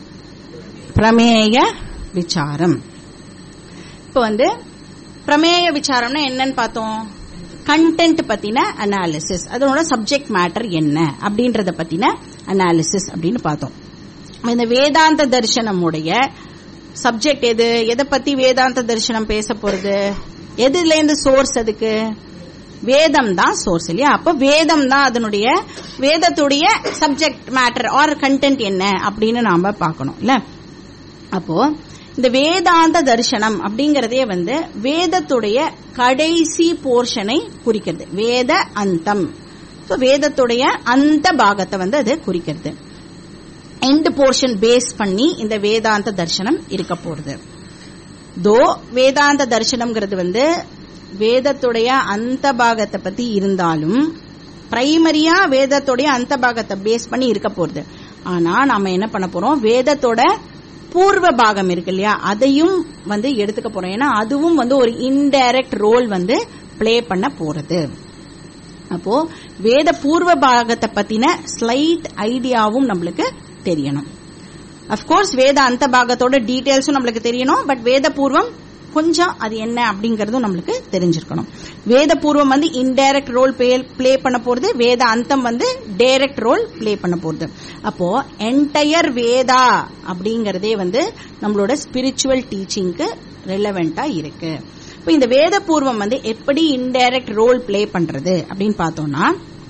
பிரமேய விசாரம் இப்ப வந்து பிரமேய விசாரம்னா என்னன்னு பார்த்தோம் கண்டென்ட் பத்தின அனாலிசிஸ் அதனோட சப்ஜெக்ட் மேட்டர் என்ன அப்படின்றத பத்தின அனாலிசிஸ் அப்படின்னு பார்த்தோம் இந்த வேதாந்த தரிசனமுடைய சப்ஜெக்ட் எது எதை பத்தி வேதாந்த தரிசனம் பேச போறது எதுல இருந்து சோர்ஸ் அதுக்கு வேதம் தான் சோர்ஸ் இல்லையா அப்ப வேதம் தான் அதனுடைய வேதத்துடைய சப்ஜெக்ட் மேட்டர் ஆர் கண்டென்ட் என்ன அப்படின்னு நாம பார்க்கணும் இல்ல அப்போ இந்த வேதாந்த தரிசனம் அப்படிங்கறதே வந்து வேதத்துடைய கடைசி போர்ஷனை குறிக்கிறது வேத அந்தம் So, வேதத்துடைய அந்த பாகத்தை வந்து அது குறிக்கிறது எண்ட் போர்ஷன் பேஸ் பண்ணி இந்த வேதாந்த தரிசனம் இருக்க போறது தோ வேதாந்த தரிசனம்ங்கிறது வந்து வேதத்துடைய அந்த பாகத்தை பத்தி இருந்தாலும் பிரைமரியா வேதத்துடைய அந்த பாகத்தை பேஸ் பண்ணி இருக்க போறது ஆனா நாம என்ன பண்ண போறோம் வேதத்தோட பூர்வ பாகம் இருக்கு இல்லையா அதையும் வந்து எடுத்துக்க போறோம் ஏன்னா அதுவும் வந்து ஒரு இன்டைரக்ட் ரோல் வந்து ப்ளே பண்ண போறது அப்போ வேத பூர்வ பாகத்தை பத்தின ஸ்லைட் ஐடியாவும் நம்மளுக்கு தெரியணும் அப்கோர்ஸ் வேத அந்த பாகத்தோட டீடைல்ஸும் நம்மளுக்கு தெரியணும் பட் வேத பூர்வம் கொஞ்சம் அது என்ன அப்படிங்கறதும் நம்மளுக்கு தெரிஞ்சிருக்கணும் வேத பூர்வம் வந்து இன்டைரக்ட் ரோல் பிளே பண்ண போறது வேத அந்தம் வந்து டைரக்ட் ரோல் பிளே பண்ண போறது அப்போ என்டையர் வேதா அப்படிங்கறதே வந்து நம்மளோட ஸ்பிரிச்சுவல் டீச்சிங்க்கு ரெலவெண்டா இருக்கு இப்போ இந்த வேத பூர்வம் வந்து எப்படி இன்டைரக்ட் ரோல் பிளே பண்றது அப்படின்னு பார்த்தோம்னா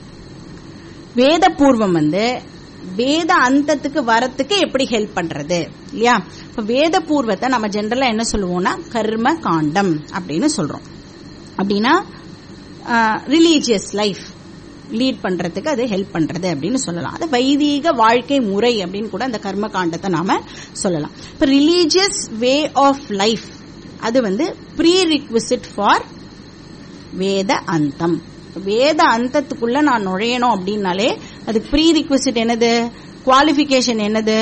வேத பூர்வம் வந்து வேத அந்தத்துக்கு வரத்துக்கு எப்படி ஹெல்ப் பண்றது இல்லையா இப்ப வேத பூர்வத்தை நம்ம ஜென்ரலா என்ன சொல்லுவோம்னா கர்ம காண்டம் அப்படின்னு சொல்றோம் அப்படின்னா ரிலீஜியஸ் லைஃப் லீட் பண்றதுக்கு அது ஹெல்ப் பண்றது அப்படின்னு சொல்லலாம் அது வைதீக வாழ்க்கை முறை அப்படின்னு கூட அந்த கர்ம காண்டத்தை நாம சொல்லலாம் இப்ப ரிலீஜியஸ் வே ஆஃப் லைஃப் அது வந்து ப்ரீ ரிக்விசிட் ஃபார் வேத அந்தம் வேத அந்தத்துக்குள்ள நான் நுழையணும் அப்படின்னாலே அதுக்கு ப்ரீ ரிக்வசிட் என்னது குவாலிபிகேஷன் என்னது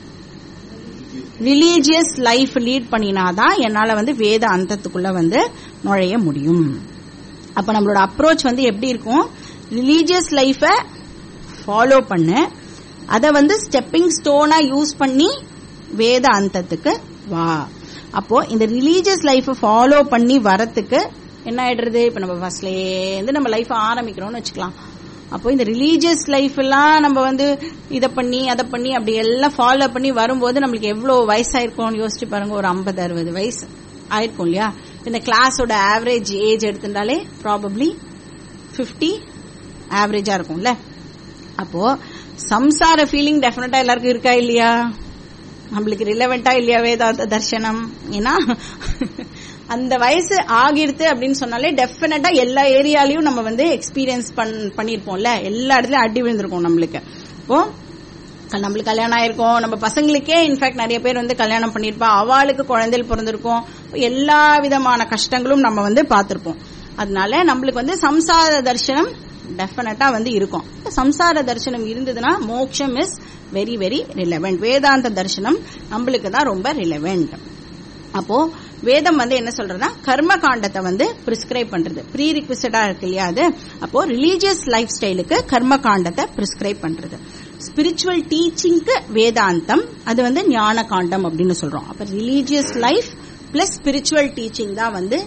ரிலீஜியஸ் லைஃப் லீட் பண்ணினாதான் என்னால வந்து வேத அந்தத்துக்குள்ள வந்து நுழைய முடியும் அப்ப நம்மளோட அப்ரோச் வந்து எப்படி இருக்கும் ரிலீஜியஸ் லைஃப ஃபாலோ பண்ணு அதை வந்து ஸ்டெப்பிங் ஸ்டோனா யூஸ் பண்ணி வேத அந்தத்துக்கு வா அப்போ இந்த ரிலீஜியஸ் லைஃப் ஃபாலோ பண்ணி வரத்துக்கு என்ன ஆயிடுறது இப்ப நம்ம ஃபர்ஸ்ட்லேருந்து நம்ம லைஃப் ஆரம்பிக்கிறோம்னு வச்சுக்கலாம் அப்போ இந்த ரிலீஜியஸ் லைஃப் எல்லாம் நம்ம வந்து இதை பண்ணி அதை பண்ணி அப்படி எல்லாம் ஃபாலோ பண்ணி வரும்போது நம்மளுக்கு எவ்வளவு வயசாயிருக்கும்னு யோசிச்சு பாருங்க ஒரு ஐம்பது அறுபது வயசு ஆயிருக்கும் இல்லையா இந்த கிளாஸோட ஆவரேஜ் ஏஜ் எடுத்துட்டாலே ப்ராபப்ளி பிப்டி ஆவரேஜா இருக்கும்ல அப்போ சம்சார ஃபீலிங் டெஃபினட்டா எல்லாருக்கும் இருக்கா இல்லையா நம்மளுக்கு ரிலவெண்டா இல்லையா வேதாந்த தர்சனம் ஏன்னா அந்த வயசு ஆகிடுது அப்படின்னு சொன்னாலே டெஃபினட்டா எல்லா ஏரியாலையும் நம்ம வந்து எக்ஸ்பீரியன்ஸ் பண்ணிருப்போம்ல எல்லா இடத்துலயும் அடி விழுந்திருக்கும் நம்மளுக்கு இப்போ நம்மளுக்கு கல்யாணம் ஆயிருக்கும் நம்ம பசங்களுக்கே இன்ஃபேக்ட் நிறைய பேர் வந்து கல்யாணம் பண்ணிருப்பா அவளுக்கு குழந்தைகள் பிறந்திருக்கும் எல்லா விதமான கஷ்டங்களும் நம்ம வந்து பார்த்திருப்போம் அதனால நம்மளுக்கு வந்து சம்சார தரிசனம் டெஃபினட்டா வந்து இருக்கும் சம்சார தரிசனம் இருந்ததுன்னா மோக்ஷம் இஸ் வெரி வெரி ரிலவெண்ட் வேதாந்த தரிசனம் நம்மளுக்கு தான் ரொம்ப ரிலவெண்ட் அப்போ வேதம் வந்து என்ன சொல்றதுன்னா கர்ம காண்டத்தை வந்து பிரிஸ்கிரைப் பண்றது ப்ரீ ரிக்வஸ்டடா இருக்கு இல்லையா அது அப்போ ரிலீஜியஸ் லைஃப் ஸ்டைலுக்கு கர்ம காண்டத்தை பிரிஸ்கிரைப் பண்றது ஸ்பிரிச்சுவல் டீச்சிங்க்கு வேதாந்தம் அது வந்து ஞான காண்டம் அப்படின்னு சொல்றோம் அப்ப religious life plus spiritual teaching தான் வந்து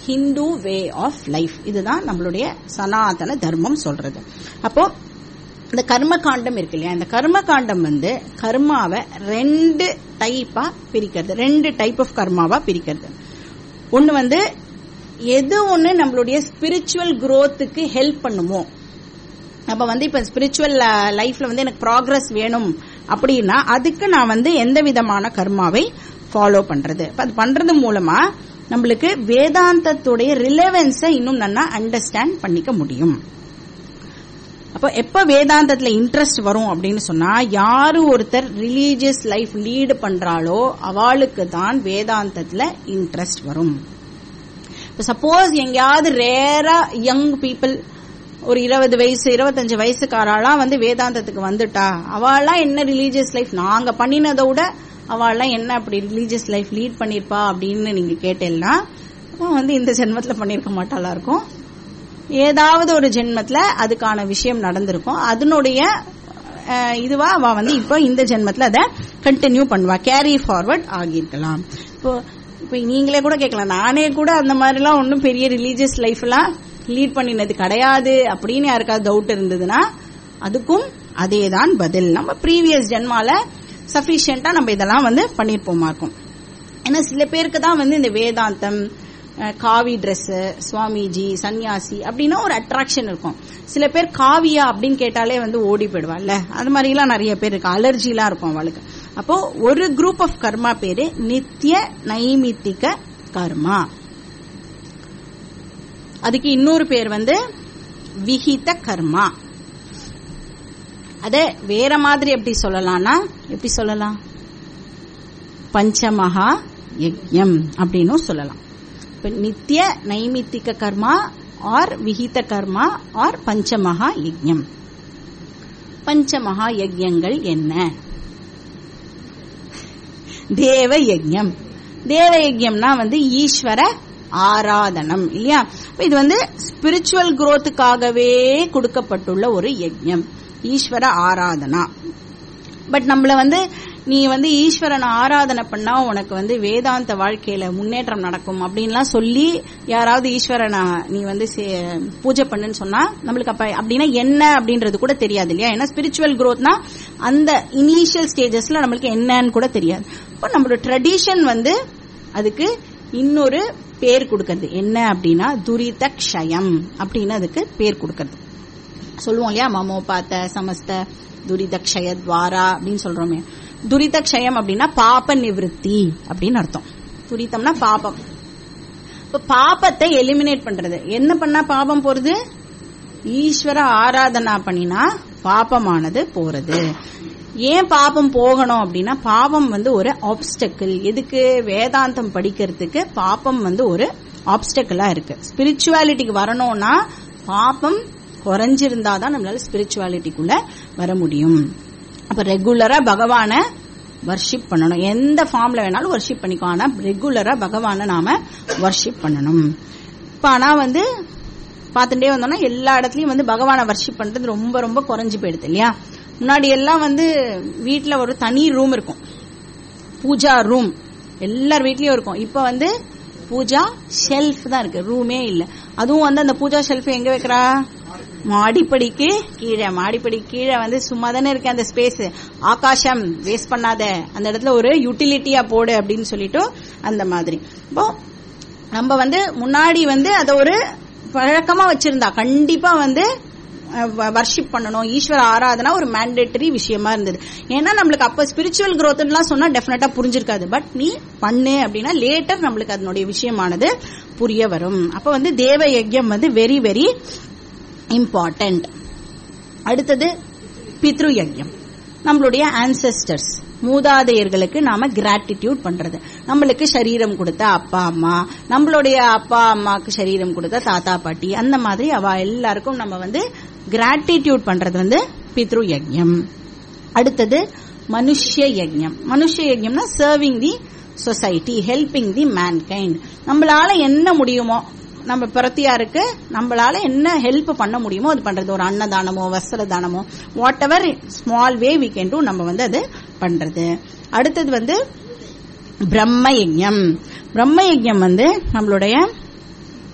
ஹிந்து வே ஆஃப் லைஃப் இதுதான் நம்மளுடைய சனாதன தர்மம் சொல்றது அப்போ இந்த கர்ம காண்டம் இருக்கு இல்லையா இந்த கர்ம காண்டம் வந்து கர்மாவை ரெண்டு டைப்பா பிரிக்கிறது ரெண்டு டைப் ஆஃப் கர்மாவா பிரிக்கிறது ஒன்னு வந்து எது ஒண்ணு நம்மளுடைய ஸ்பிரிச்சுவல் growthக்கு ஹெல்ப் பண்ணுமோ அப்ப வந்து இப்ப ஸ்பிரிச்சுவல் லைஃப்ல வந்து எனக்கு ப்ராக்ரஸ் வேணும் அப்படின்னா அதுக்கு நான் வந்து எந்த விதமான கர்மாவை ஃபாலோ பண்றது அப்ப அது பண்றது மூலமா நம்மளுக்கு வேதாந்தத்துடைய ரிலவன்ஸை இன்னும் நல்லா அண்டர்ஸ்டாண்ட் பண்ணிக்க முடியும் அப்போ எப்ப வேதாந்தத்துல இன்ட்ரெஸ்ட் வரும் அப்படின்னு சொன்னா யாரு ஒருத்தர் ரிலீஜியஸ் லைஃப் லீடு பண்றாளோ அவளுக்கு தான் வேதாந்தத்துல இன்ட்ரெஸ்ட் வரும் இப்போ சப்போஸ் எங்கேயாவது ரேரா யங் பீப்புள் ஒரு இருபது வயசு இருபத்தஞ்சு வயசுக்காரெல்லாம் வந்து வேதாந்தத்துக்கு வந்துட்டா அவள்லாம் என்ன ரிலீஜியஸ் லைஃப் நாங்க பண்ணினதை விட அவள்லாம் என்ன அப்படி ரிலீஜியஸ் லைஃப் லீட் பண்ணிருப்பா அப்படின்னு நீங்க கேட்டேன்னா அவன் வந்து இந்த ஜென்மத்துல பண்ணிருக்க மாட்டாளா இருக்கும் ஏதாவது ஒரு ஜென்மத்துல அதுக்கான விஷயம் நடந்திருக்கும் அதனுடைய அஹ், இதுவா அவ வந்து இப்போ இந்த ஜென்மத்துல அதை கண்டினியூ பண்ணுவா கேரி ஃபார்வர்ட் ஆகியிருக்கலாம் இப்போ இப்போ நீங்களே கூட கேட்கலாம் நானே கூட அந்த மாதிரிலாம் ஒன்றும் பெரிய ரிலீஜியஸ் லைஃப்லாம் லீட் பண்ணினது கிடையாது அப்படின்னு யாருக்காவது டவுட் இருந்ததுன்னா அதுக்கும் அதே தான் பதில் நம்ம ப்ரீவியஸ் ஜென்மால சஃபிஷியண்டா நம்ம இதெல்லாம் வந்து பண்ணிருப்போமா இருக்கும் ஏன்னா சில பேருக்கு தான் வந்து இந்த வேதாந்தம் அஹ், காவி Dress சுவாமிஜி சன்னியாசி அப்படின்னா ஒரு அட்ராக்ஷன் இருக்கும் சில பேர் காவியா அப்படின்னு கேட்டாலே வந்து ஓடி போயிடுவாள்ல அது மாதிரிலாம் நிறைய பேர் இருக்கு அலர்ஜிலாம் இருக்கும் அவளுக்கு அப்போ ஒரு குரூப் ஆஃப் கர்மா பேரு நித்திய நைமித்திக கர்மா அதுக்கு இன்னொரு பேர் வந்து விஹித கர்மா அத வேற மாதிரி எப்படி சொல்லலாம்னா எப்படி சொல்லலாம் பஞ்சமகா யஜ்யம் அப்படின்னும் சொல்லலாம் இப்ப நித்திய நைமித்திக கர்மா ஆர் விஹித கர்மா ஆர் பஞ்சமகா யஜ்யம் பஞ்சமகா யஜ்யங்கள் என்ன தேவ யஜ்யம் தேவ யஜ்யம்னா வந்து ஈஸ்வர ஆராதனம் இல்லையா அப்ப இது வந்து ஸ்பிரிச்சுவல் growthக்காகவே கொடுக்கப்பட்டுள்ள ஒரு யஜ்யம் ஈஸ்வர ஆராதனா பட் நம்மள வந்து நீ வந்து ஈஸ்வரனை ஆராதனை பண்ணா உனக்கு வந்து வேதாந்த வாழ்க்கையில முன்னேற்றம் நடக்கும் அப்படின்லாம் சொல்லி யாராவது ஈஸ்வரனை நீ வந்து சே- பூஜை பண்ணுன்னு சொன்னா நம்மளுக்கு அப்ப அப்படின்னா என்ன அப்படின்றது கூட தெரியாது இல்லையா ஏன்னா ஸ்பிரிச்சுவல் growthனா அந்த இனிஷியல் ஸ்டேஜஸ்ல நம்மளுக்கு என்னன்னு கூட தெரியாது இப்போ நம்மளோட ட்ரெடிஷன் வந்து அதுக்கு இன்னொரு பேர் கொடுக்கறது என்ன அப்படின்னா துரித க்ஷயம் அப்படின்னு அதுக்கு பேர் கொடுக்கறது சொல்லுவோம் இல்லையா மமோபாத்த சமஸ்த துரித க்ஷய துவாரா அப்படின்னு சொல்றோமே துரித க்ஷயம் அப்படின்னா பாப நிவிருத்தி அப்படின்னு அர்த்தம் துரிதம்னா பாபம் இப்ப பாபத்தை எலிமினேட் பண்றது என்ன பண்ணா பாபம் போறது ஈஸ்வர ஆராதனா பண்ணினா பாபமானது போறது ஏன் பாபம் போகணும் அப்படின்னா பாபம் வந்து ஒரு ஆப்ஸ்டக்கிள் எதுக்கு வேதாந்தம் படிக்கிறதுக்கு பாபம் வந்து ஒரு ஆப்ஸ்டக்கிளா இருக்கு ஸ்பிரிச்சுவாலிட்டிக்கு வரணும்னா பாபம் குறைஞ்சிருந்தாதான் நம்மளால ஸ்பிரிச்சுவாலிட்டிக்குள்ள வர முடியும் அப்ப ரெகுலரா பகவான வர்ஷிப் பண்ணணும் எந்த ஃபார்ம்ல வேணாலும் வர்ஷிப் பண்ணிக்கோ ஆனா ரெகுலரா பகவான நாம வர்ஷிப் பண்ணணும் இப்ப ஆனா வந்து பார்த்துட்டே வந்தோம்னா எல்லா இடத்துலயும் வந்து பகவானை வர்ஷிப் பண்றது ரொம்ப ரொம்ப குறைஞ்சு போயிடுது இல்லையா முன்னாடி எல்லாம் வந்து வீட்ல ஒரு தனி ரூம் இருக்கும் பூஜா ரூம் எல்லார் வீட்லயும் இருக்கும் இப்ப வந்து பூஜா ஷெல்ஃப் தான் இருக்கு ரூமே இல்ல அதுவும் வந்து அந்த பூஜா ஷெல்ஃப் எங்க வைக்கிறா மாடிப்படிக்கு கீழே மாடிப்படி கீழே வந்து சும்மா தானே இருக்கு அந்த ஸ்பேஸ் ஆகாசம் வேஸ்ட் பண்ணாத அந்த இடத்துல ஒரு யூட்டிலிட்டியா போடு அப்படின்னு சொல்லிட்டு அந்த மாதிரி இப்போ நம்ம வந்து முன்னாடி வந்து அதை ஒரு பழக்கமா வச்சிருந்தா கண்டிப்பா வந்து வர்ஷிப் பண்ணணும் ஈஸ்வர ஆராதனா ஒரு மேண்டேட்டரி விஷயமா இருந்தது ஏன்னா நம்மளுக்கு அப்ப ஸ்பிரிச்சுவல் growthலாம் சொன்னா டெஃபினட்டா புரிஞ்சிருக்காது பட் நீ பண்ணு அப்படின்னா லேட்டர் நம்மளுக்கு அதனுடைய விஷயமானது புரிய வரும் அப்ப வந்து தேவ யஜ்யம் வந்து வெரி வெரி இம்பார்ட்டன்ட் அடுத்தது பித்ரு யஜ்யம் நம்மளுடைய ஆன்செஸ்டர்ஸ் மூதாதையர்களுக்கு நாம கிராட்டிடியூட் பண்றது நம்மளுக்கு சரீரம் கொடுத்த அப்பா அம்மா நம்மளுடைய அப்பா அம்மாக்கு சரீரம் கொடுத்த தாத்தா பாட்டி அந்த மாதிரி அவ எல்லாருக்கும் நம்ம வந்து கிராட்டிடியூட் பண்றது வந்து பித்ரு யஜ்யம் அடுத்தது மனுஷ்ய யஜ்யம் மனுஷ்ய யஜ்யம்னா serving the society helping the mankind நம்மளால என்ன முடியுமோ நம்ம பிரத்தியாருக்கு நம்மளால என்ன ஹெல்ப் பண்ண முடியுமோ அது பண்றது ஒரு அன்னதானமோ வஸ்திர தானமோ whatever small way we can do நம்ம வந்து அது பண்றது அடுத்தது வந்து பிரம்ம யஜ்யம் பிரம்ம யஜ்யம் வந்து நம்மளுடைய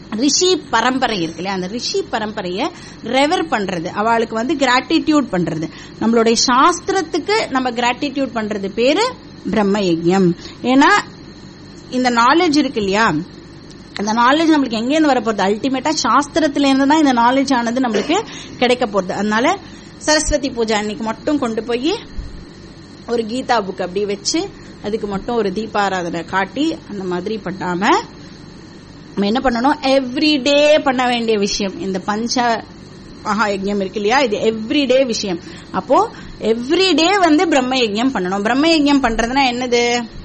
ரிஷி பரம்பரை இருக்கு இல்லையா அந்த ரிஷி பரம்பரையை ரெவர் பண்றது அவளுக்கு வந்து கிராட்டிடியூட் பண்றது நம்மளுடைய சாஸ்திரத்துக்கு நம்ம கிராட்டிடியூட் பண்றது பேரு பிரம்ம யஜ்யம் ஏன்னா இந்த நாலேஜ் இருக்கு இல்லையா அந்த நாலேஜ் நம்மளுக்கு எங்கேருந்து வர போறது அல்டிமேட்டா சாஸ்திரத்துல இருந்து தான் இந்த நாலேஜ் ஆனது நம்மளுக்கு கிடைக்க போறது அதனால சரஸ்வதி பூஜை அன்னைக்கு மட்டும் கொண்டு போய் ஒரு கீதா புக் அப்படி வச்சு அதுக்கு மட்டும் ஒரு தீபாராதனை காட்டி அந்த மாதிரி பண்ணாம நம்ம என்ன பண்ணணும் எவ்ரிடே பண்ண வேண்டிய விஷயம் இந்த பஞ்ச மகா யஜ்யம் இருக்கு இல்லையா இது எவ்ரிடே விஷயம் அப்போ எவ்ரிடே வந்து பிரம்ம யஜ்யம் பண்ணணும் பிரம்ம யஜ்யம் பண்றதுன்னா என்னது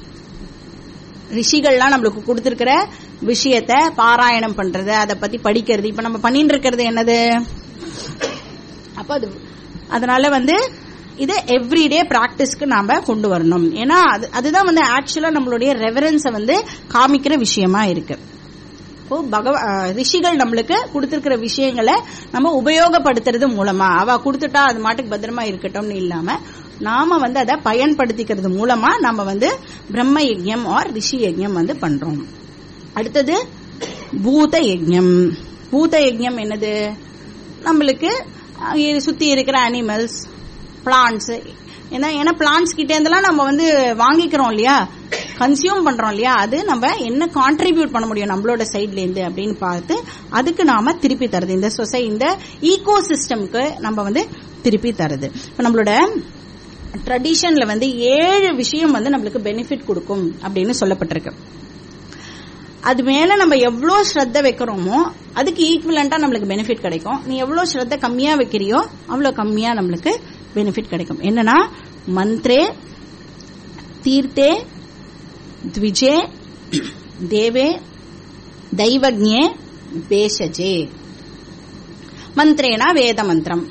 ரிஷிகள்லாம் நம்மளுக்கு கொடுத்திருக்கிற விஷயத்த பாராயணம் பண்றது அதை பத்தி படிக்கிறது இப்ப நம்ம பண்ணிட்டு இருக்கிறது என்னது அப்ப அது அதனால வந்து இது எவ்ரிடே பிராக்டிஸ்க்கு நாம கொண்டு வரணும் ஏன்னா அது அதுதான் வந்து ஆக்சுவலா நம்மளுடைய ரெவரன்ஸை வந்து காமிக்கிற விஷயமா இருக்கு இப்போ பகவ அஹ் ரிஷிகள் நம்மளுக்கு கொடுத்திருக்கிற விஷயங்களை நம்ம உபயோகப்படுத்துறது மூலமா அவ கொடுத்துட்டா அது மாட்டுக்கு பத்திரமா இருக்கட்டும்னு இல்லாம நாம வந்து அதை பயன்படுத்திக்கிறது மூலமா நம்ம வந்து பிரம்ம யஜ்யம் ஆர் ரிஷி யஜ்யம் வந்து பண்றோம் அடுத்தது பூத யஜ்யம் பூத யஜ்யம் என்னது நம்மளுக்கு அஹ், சுத்தி இருக்கிற அனிமல்ஸ் பிளான்ட்ஸ் ஏன்னா ஏன்னா பிளான்ட்ஸ் கிட்ட இருந்தெல்லாம் நம்ம வந்து வாங்கிக்கிறோம் இல்லையா கன்சியூம் பண்றோம் இல்லையா அது நம்ம என்ன கான்ட்ரிபியூட் பண்ண முடியும் நம்மளோட சைட்ல இருந்து அப்படின்னு பார்த்து அதுக்கு நாம திருப்பி தருது இந்த சொசை இந்த ஈகோ சிஸ்டம்க்கு நம்ம வந்து திருப்பி தருது இப்ப நம்மளோட ட்ரெடிஷன்ல வந்து ஏழு விஷயம் வந்து நம்மளுக்கு பெனிஃபிட் கொடுக்கும் அப்படின்னு சொல்லப்பட்டிருக்கு அது மேல நம்ம எவ்வளவு ஸ்ரத்த வைக்கிறோமோ அதுக்கு ஈக்குவலண்டா நம்மளுக்கு பெனிஃபிட் கிடைக்கும் நீ எவ்வளவு ஸ்ரத்த கம்மியா வைக்கிறியோ அவ்வளவு கம்மியா நம்மளுக்கு பெனிஃபிட் கிடைக்கும் என்னன்னா மந்த்ரே தீர்த்தே த்விஜே தேவே தெய்வஜே பேஷஜே மந்திரேனா வேத மந்திரம்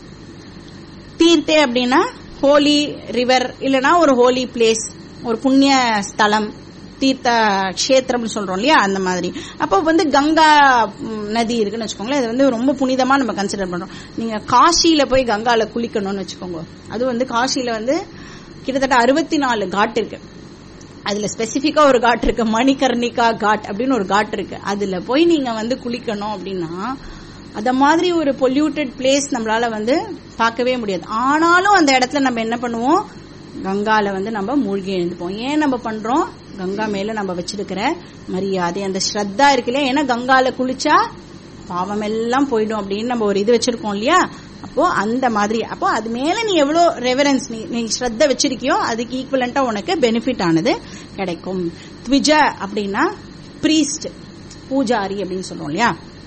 தீர்த்தே அப்படின்னா ஹோலி ரிவர் இல்லனா ஒரு ஹோலி பிளேஸ் ஒரு புண்ணிய ஸ்தலம் தீர்த்த கஷேத்திரம்னு சொல்றோம் இல்லையா அந்த மாதிரி அப்போ வந்து கங்கா ம், நதி இருக்குன்னு வச்சுக்கோங்களேன் இது வந்து ரொம்ப புனிதமா நம்ம கன்சிடர் பண்றோம் நீங்க காசியில போய் கங்கால குளிக்கணும்னு வச்சுக்கோங்க அது வந்து காசியில வந்து கிட்டத்தட்ட அறுபத்தி நாலு காட் இருக்கு அதுல ஸ்பெசிபிக்கா ஒரு காட் இருக்கு மணிகர்ணிகா காட் அப்படின்னு ஒரு காட் இருக்கு அதுல போய் நீங்க வந்து குளிக்கணும் அப்படின்னா அத மாதிரி ஒரு பொல்யூட்டட் பிளேஸ் நம்மளால வந்து பார்க்கவே முடியாது ஆனாலும் அந்த இடத்துல நம்ம என்ன பண்ணுவோம் கங்கால வந்து நம்ம மூழ்கி எழுந்துப்போம் ஏன் நம்ம பண்றோம் கங்கா மேல நம்ம வச்சிருக்கிற மரியாதை அந்த ஸ்ரத்தா இருக்கு இல்லையா ஏன்னா கங்கால குளிச்சா பாவம் எல்லாம் போயிடும் அப்படின்னு நம்ம ஒரு இது வச்சிருக்கோம் இல்லையா அப்போ அந்த மாதிரி அப்போ அது மேல நீ எவ்வளவு ரெவரன்ஸ் நீ நீ ஸ்ரத்த வச்சிருக்கியோ அதுக்கு ஈக்குவலண்டா உனக்கு பெனிஃபிட் ஆனது கிடைக்கும் த்விஜ அப்படின்னா பிரீஸ்ட் பூஜாரி அப்படின்னு சொல்றோம் இல்லையா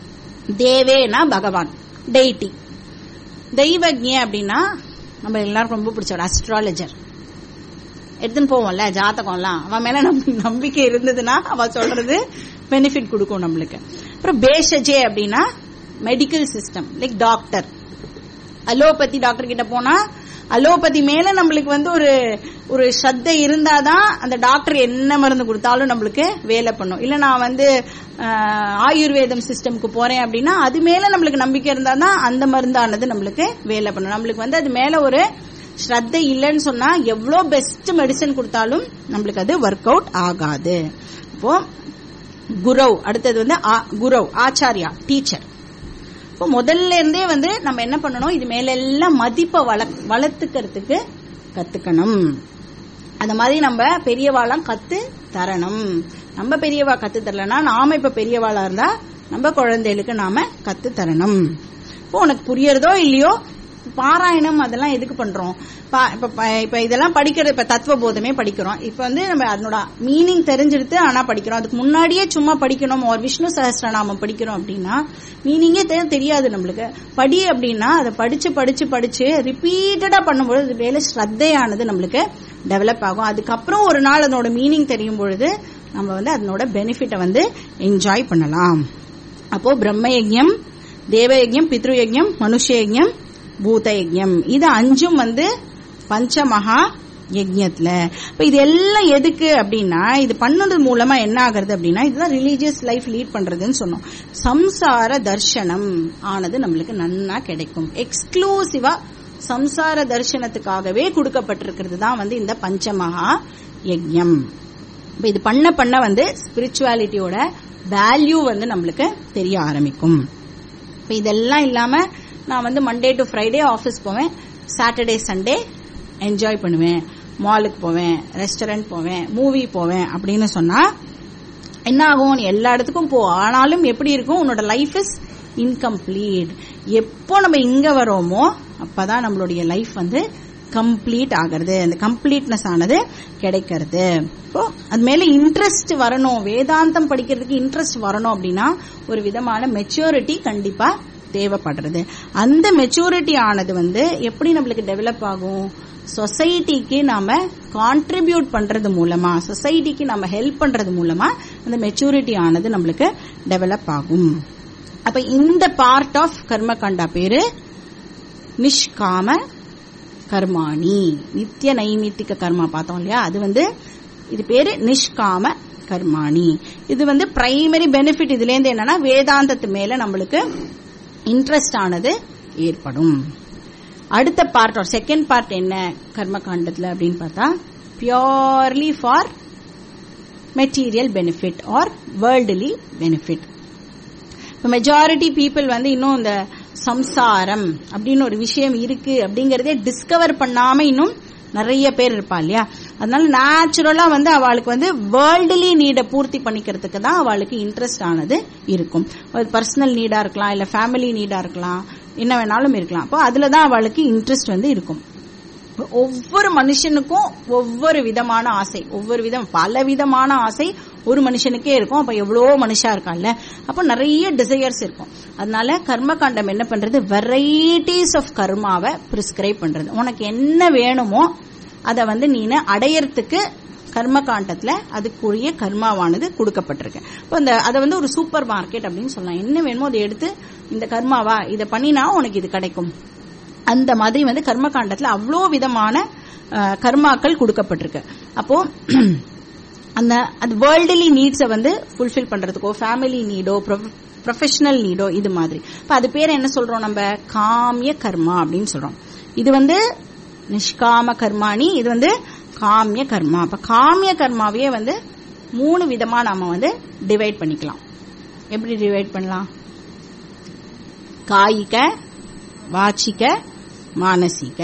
தேவேனா பகவான் டெய்டி தெய்வஜ்ஞ அப்படின்னா நம்ம எல்லாருக்கும் ரொம்ப பிடிச்ச அஸ்ட்ராலஜர் எடுத்துன்னு போவோம்ல ஜாதகம்லாம் அவன் மேல நம்ம நம்பிக்கை இருந்ததுன்னா அவ சொல்றது பெனிஃபிட் கொடுக்கும் நம்மளுக்கு அப்புறம் பேஷஜே அப்படின்னா medical system like doctor allopathy doctor கிட்ட போனா அலோபதி மேல நம்மளுக்கு வந்து ஒரு ஒரு ஸ்ரத்தை இருந்தாதான் அந்த டாக்டர் என்ன மருந்து கொடுத்தாலும் நம்மளுக்கு வேலை பண்ணும் இல்ல நான் வந்து ஆஹ், ஆயுர்வேதம் சிஸ்டம்க்கு போறேன் அப்படின்னா அது மேல நம்மளுக்கு நம்பிக்கை இருந்தாதான் அந்த மருந்தானது நம்மளுக்கு வேலை பண்ணும் நம்மளுக்கு வந்து அது மேல ஒரு ஸ்ரத்தை இல்லைன்னு சொன்னா எவ்வளவு பெஸ்ட் மெடிசன் கொடுத்தாலும் நம்மளுக்கு அது ஒர்க் அவுட் ஆகாது இப்போ குரவ் அடுத்தது வந்து ஆ- குரவ் ஆச்சாரியா டீச்சர் இப்போ முதல்ல இருந்தே வந்து நம்ம என்ன பண்ணணும் இது மேல எல்லாம் மதிப்பை வள வளர்த்துக்கிறதுக்கு கத்துக்கணும் அந்த மாதிரி நம்ம பெரியவாளாம் கத்து தரணும் நம்ம பெரியவா கத்து தரலன்னா நாம இப்ப பெரியவாளா இருந்தா நம்ம குழந்தைகளுக்கு நாம கத்து தரணும் இப்போ உனக்கு புரியறதோ இல்லையோ பாராயணம் அதெல்லாம் எதுக்கு பண்றோம் பா- இப்ப ப- இப்ப இதெல்லாம் படிக்கிறது இப்ப தத்துவ போதமே படிக்கிறோம் இப்ப வந்து நம்ம அதனோட மீனிங் தெரிஞ்சிருத்து ஆனா படிக்கிறோம் அதுக்கு முன்னாடியே சும்மா படிக்கணும் ஒரு விஷ்ணு சஹஸ்ரநாமம் படிக்கிறோம் அப்படின்னா மீனிங்கே தெரியாது நம்மளுக்கு படி அப்படின்னா அதை படிச்சு படிச்சு படிச்சு ரிப்பீட்டடா பண்ணும்போது அது மேல ஸ்ரத்தையானது நம்மளுக்கு டெவலப் ஆகும் அதுக்கப்புறம் ஒரு நாள் அதனோட மீனிங் தெரியும் பொழுது நம்ம வந்து அதனோட பெனிஃபிட்டை வந்து என்ஜாய் பண்ணலாம் அப்போ பிரம்ம யஜ்யம் தேவ யஜ்யம் பித்ரு யஜ்யம் மனுஷ யஜ்யம் பூத யஜ்யம் இது அஞ்சும் வந்து பஞ்சமகா யஜ்யத்துல இப்ப இது எல்லாம் எதுக்கு அப்படின்னா இது பண்ணது மூலமா என்ன ஆகுறது அப்படின்னா இதுதான் ரிலீஜியஸ் லைஃப் லீட் பண்றதுன்னு சொன்னோம் சம்சார தர்ஷனம் ஆனது நம்மளுக்கு நன்னா கிடைக்கும் எக்ஸ்க்ளூசிவா சம்சார தர்ஷனத்துக்காகவே கொடுக்கப்பட்டிருக்கிறது தான் வந்து இந்த பஞ்சமகா யஜ்யம் இப்ப இது பண்ண பண்ண வந்து ஸ்பிரிச்சுவாலிட்டியோட வேல்யூ வந்து நம்மளுக்கு தெரிய ஆரம்பிக்கும் இப்ப இதெல்லாம் இல்லாம நான் வந்து மண்டே டு ஃப்ரைடே ஆஃபீஸ் போவேன் சாட்டர்டே சண்டே என்ஜாய் பண்ணுவேன் மாலுக்கு போவேன் ரெஸ்டாரண்ட் போவேன் மூவி போவேன் அப்படின்னு சொன்னா என்ன ஆகும் நீ எல்லா இடத்துக்கும் போ ஆனாலும் எப்படி இருக்கும் உன்னோட லைஃப் இஸ் இன்கம்ப்ளீட் எப்போ நம்ம இங்க வரோமோ அப்பதான் நம்மளுடைய லைஃப் வந்து கம்ப்ளீட் ஆகிறது அந்த கம்ப்ளீட்னஸ் ஆனது கிடைக்கிறது இப்போ அது மேல இன்ட்ரெஸ்ட் வரணும் வேதாந்தம் படிக்கிறதுக்கு இன்ட்ரெஸ்ட் வரணும் அப்படின்னா ஒரு விதமான மெச்சூரிட்டி கண்டிப்பா தேவைப்படுறது அந்த மெச்சூரிட்டி ஆனது வந்து எப்படி நம்மளுக்கு டெவலப் ஆகும் சொசைட்டிக்கு நாம கான்ட்ரிபியூட் பண்றது மூலமா சொசைட்டிக்கு நம்ம ஹெல்ப் பண்றது மூலமா அந்த மெச்சூரிட்டி ஆனது நம்மளுக்கு டெவலப் ஆகும் அப்ப இந்த பார்ட் ஆஃப் கர்மகண்டா பேரு நிஷ்காம கர்மாணி நித்திய நைமித்திக கர்மா பார்த்தோம் இல்லையா அது வந்து இது பேரு நிஷ்காம கர்மாணி இது வந்து பிரைமரி பெனிஃபிட் இதுல இருந்து என்னன்னா வேதாந்தத்து மேல நம்மளுக்கு இன்ட்ரெஸ்ட் ஆனது ஏற்படும் அடுத்த பார்ட் ஒரு செகண்ட் பார்ட் என்ன கர்ம காண்டத்துல அப்படின்னு பார்த்தா purely for material benefit or worldly benefit இப்போ மெஜாரிட்டி பீப்புள் வந்து இன்னும் இந்த சம்சாரம் அப்படின்னு ஒரு விஷயம் இருக்கு அப்படிங்கறதே டிஸ்கவர் பண்ணாம இன்னும் நிறைய பேர் இருப்பா இல்லையா அதனால நேச்சுரலா வந்து அவளுக்கு வந்து வேர்ல்டுலி நீடை பூர்த்தி பண்ணிக்கிறதுக்கு தான் அவளுக்கு இன்ட்ரெஸ்ட் ஆனது இருக்கும் பர்சனல் நீடா இருக்கலாம் இல்ல ஃபேமிலி நீடா இருக்கலாம் என்ன வேணாலும் இருக்கலாம் அப்போ அதுல தான் அவளுக்கு இன்ட்ரெஸ்ட் வந்து இருக்கும் ஒவ்வொரு மனுஷனுக்கும் ஒவ்வொரு விதமான ஆசை ஒவ்வொரு விதம் பல விதமான ஆசை ஒரு மனுஷனுக்கே இருக்கும் அப்ப எவ்வளவோ மனுஷா இருக்கான்ல அப்ப நிறைய டிசையர்ஸ் இருக்கும் அதனால கர்மகாண்டம் என்ன பண்றது வெரைட்டிஸ் ஆஃப் கர்மாவை பிரிஸ்கிரைப் பண்றது உனக்கு என்ன வேணுமோ அதை வந்து நீ அடையறதுக்கு கர்மகாண்டத்துல அதுக்குரிய கர்மாவானது கொடுக்கப்பட்டிருக்கு இப்போ இந்த அதை வந்து ஒரு சூப்பர் மார்க்கெட் அப்படின்னு சொல்லலாம் என்ன வேணுமோ அதை எடுத்து இந்த கர்மாவா இதை பண்ணினா உனக்கு இது கிடைக்கும் அந்த மாதிரி வந்து கர்மகாண்டத்துல அவ்வளோ விதமான கர்மாக்கள் கொடுக்கப்பட்டிருக்கு அப்போ அந்த அது வேர்ல்டுலி நீட்ஸை வந்து ஃபுல்ஃபில் பண்றதுக்கோ ஃபேமிலி நீடோ ப்ரொஃபஷனல் நீடோ இது மாதிரி இப்போ அது பேர் என்ன சொல்றோம் நம்ம காமிய கர்மா அப்படின்னு சொல்றோம் இது வந்து நிஷ்காம கர்மாணி இது வந்து காமிய கர்மா அப்ப காமிய கர்மாவையே வந்து மூணு விதமா நாம வந்து டிவைட் பண்ணிக்கலாம் எப்படி டிவைட் பண்ணலாம் காய்க வாச்சிக்க மானசிக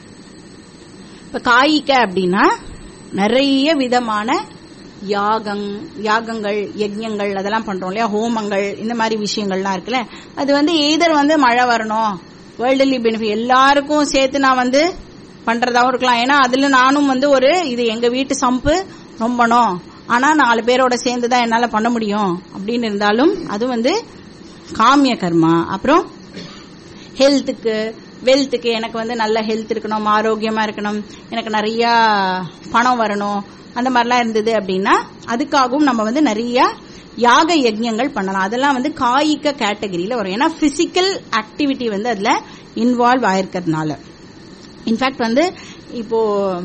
இப்ப காய்க அப்படின்னா நிறைய விதமான யாகங் யாகங்கள் யஜ்யங்கள் அதெல்லாம் பண்றோம் இல்லையா ஹோமங்கள் இந்த மாதிரி விஷயங்கள்லாம் இருக்குல்ல அது வந்து எய்தர் வந்து மழை வரணும் வேர்ல்டுலி பெனிஃபிட் எல்லாருக்கும் சேர்த்து நான் வந்து பண்றதாவும் இருக்கலாம் ஏன்னா அதுல நானும் வந்து ஒரு இது எங்க வீட்டு சம்பு ரொம்பணும் ஆனா நாலு பேரோட சேர்ந்து தான் என்னால பண்ண முடியும் அப்படின்னு இருந்தாலும் அது வந்து காமிய கர்மா அப்புறம் ஹெல்த்துக்கு வெல்த்துக்கு எனக்கு வந்து நல்ல ஹெல்த் இருக்கணும் ஆரோக்கியமா இருக்கணும் எனக்கு நிறைய பணம் வரணும் அந்த மாதிரிலாம் இருந்தது அப்படின்னா அதுக்காகவும் நம்ம வந்து நிறைய யாக யஜ்யங்கள் பண்ணலாம் அதெல்லாம் வந்து காய்க கேட்டகரியில வரும் ஏன்னா பிசிக்கல் ஆக்டிவிட்டி வந்து அதுல இன்வால்வ் ஆயிருக்கிறதுனால இன்ஃபேக்ட் வந்து இப்போ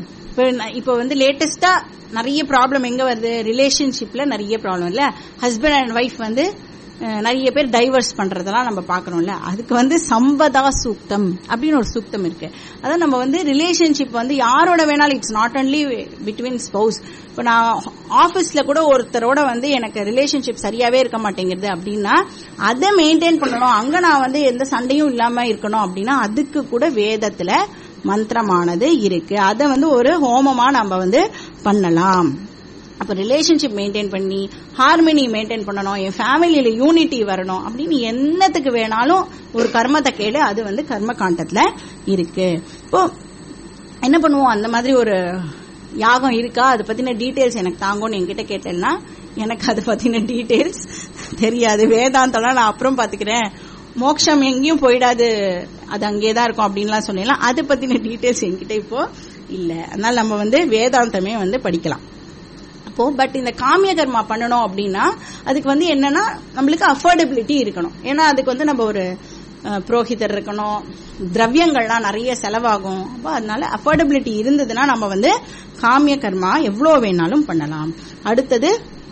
இப்போ வந்து லேட்டஸ்டா நிறைய ப்ராப்ளம் எங்க வருது ரிலேஷன்ஷிப்ல நிறைய ப்ராப்ளம் இல்ல ஹஸ்பண்ட் அண்ட் ஒய்ஃப் வந்து நிறைய பேர் டைவர்ஸ் பண்றதெல்லாம் நம்ம பாக்குறோம்ல அதுக்கு வந்து சம்பதா சூக்தம் அப்படின்னு ஒரு சூக்தம் இருக்கு அதான் நம்ம வந்து ரிலேஷன்ஷிப் வந்து யாரோட வேணாலும் it's not only between spouse இப்போ நான் ஆபீஸ்ல கூட ஒருத்தரோட வந்து எனக்கு ரிலேஷன்ஷிப் சரியாவே இருக்க மாட்டேங்குது அப்படின்னா அதை மெயின்டைன் பண்ணணும் அங்க நான் வந்து எந்த சண்டையும் இல்லாம இருக்கணும் அப்படின்னா அதுக்கு கூட வேதத்துல மந்திரமானது இருக்கு அதை வந்து ஒரு ஹோமமா நம்ம வந்து பண்ணலாம் அப்ப ரிலேஷன்ஷிப் மெயின்டைன் பண்ணி ஹார்மனி மெயின்டைன் பண்ணணும் என் ஃபேமிலியில யூனிட்டி வரணும் அப்படின்னு என்னத்துக்கு வேணாலும் ஒரு கர்மத்தை கேளு அது வந்து கர்ம காண்டத்துல இருக்கு இப்போ என்ன பண்ணுவோம் அந்த மாதிரி ஒரு யாகம் இருக்கா அதை பத்தின டீடைல்ஸ் எனக்கு தாங்கன்னு என்கிட்ட கேட்டேன்னா எனக்கு அதை பத்தின டீடைல்ஸ் தெரியாது வேதாந்தம்லாம் நான் அப்புறம் பாத்துக்கிறேன் மோக்ஷம் எங்கேயும் போயிடாது அது அங்கேதான் இருக்கும் அப்படின்லாம் சொன்னீங்களா அதை பத்தின டீடைல்ஸ் என்கிட்ட இப்போ இல்ல அதனால நம்ம வந்து வேதாந்தமே வந்து படிக்கலாம் அப்போ பட் இந்த காமிய கர்மா பண்ணணும் அப்படின்னா அதுக்கு வந்து என்னன்னா நம்மளுக்கு அஃபோர்டபிலிட்டி இருக்கணும் ஏன்னா அதுக்கு வந்து நம்ம ஒரு புரோஹிதர் இருக்கணும் திரவியங்கள்லாம் நிறைய செலவாகும் அப்போ அதனால அஃபோர்டபிலிட்டி இருந்ததுன்னா நம்ம வந்து காமிய கர்மா எவ்வளவு வேணாலும் பண்ணலாம் அடுத்தது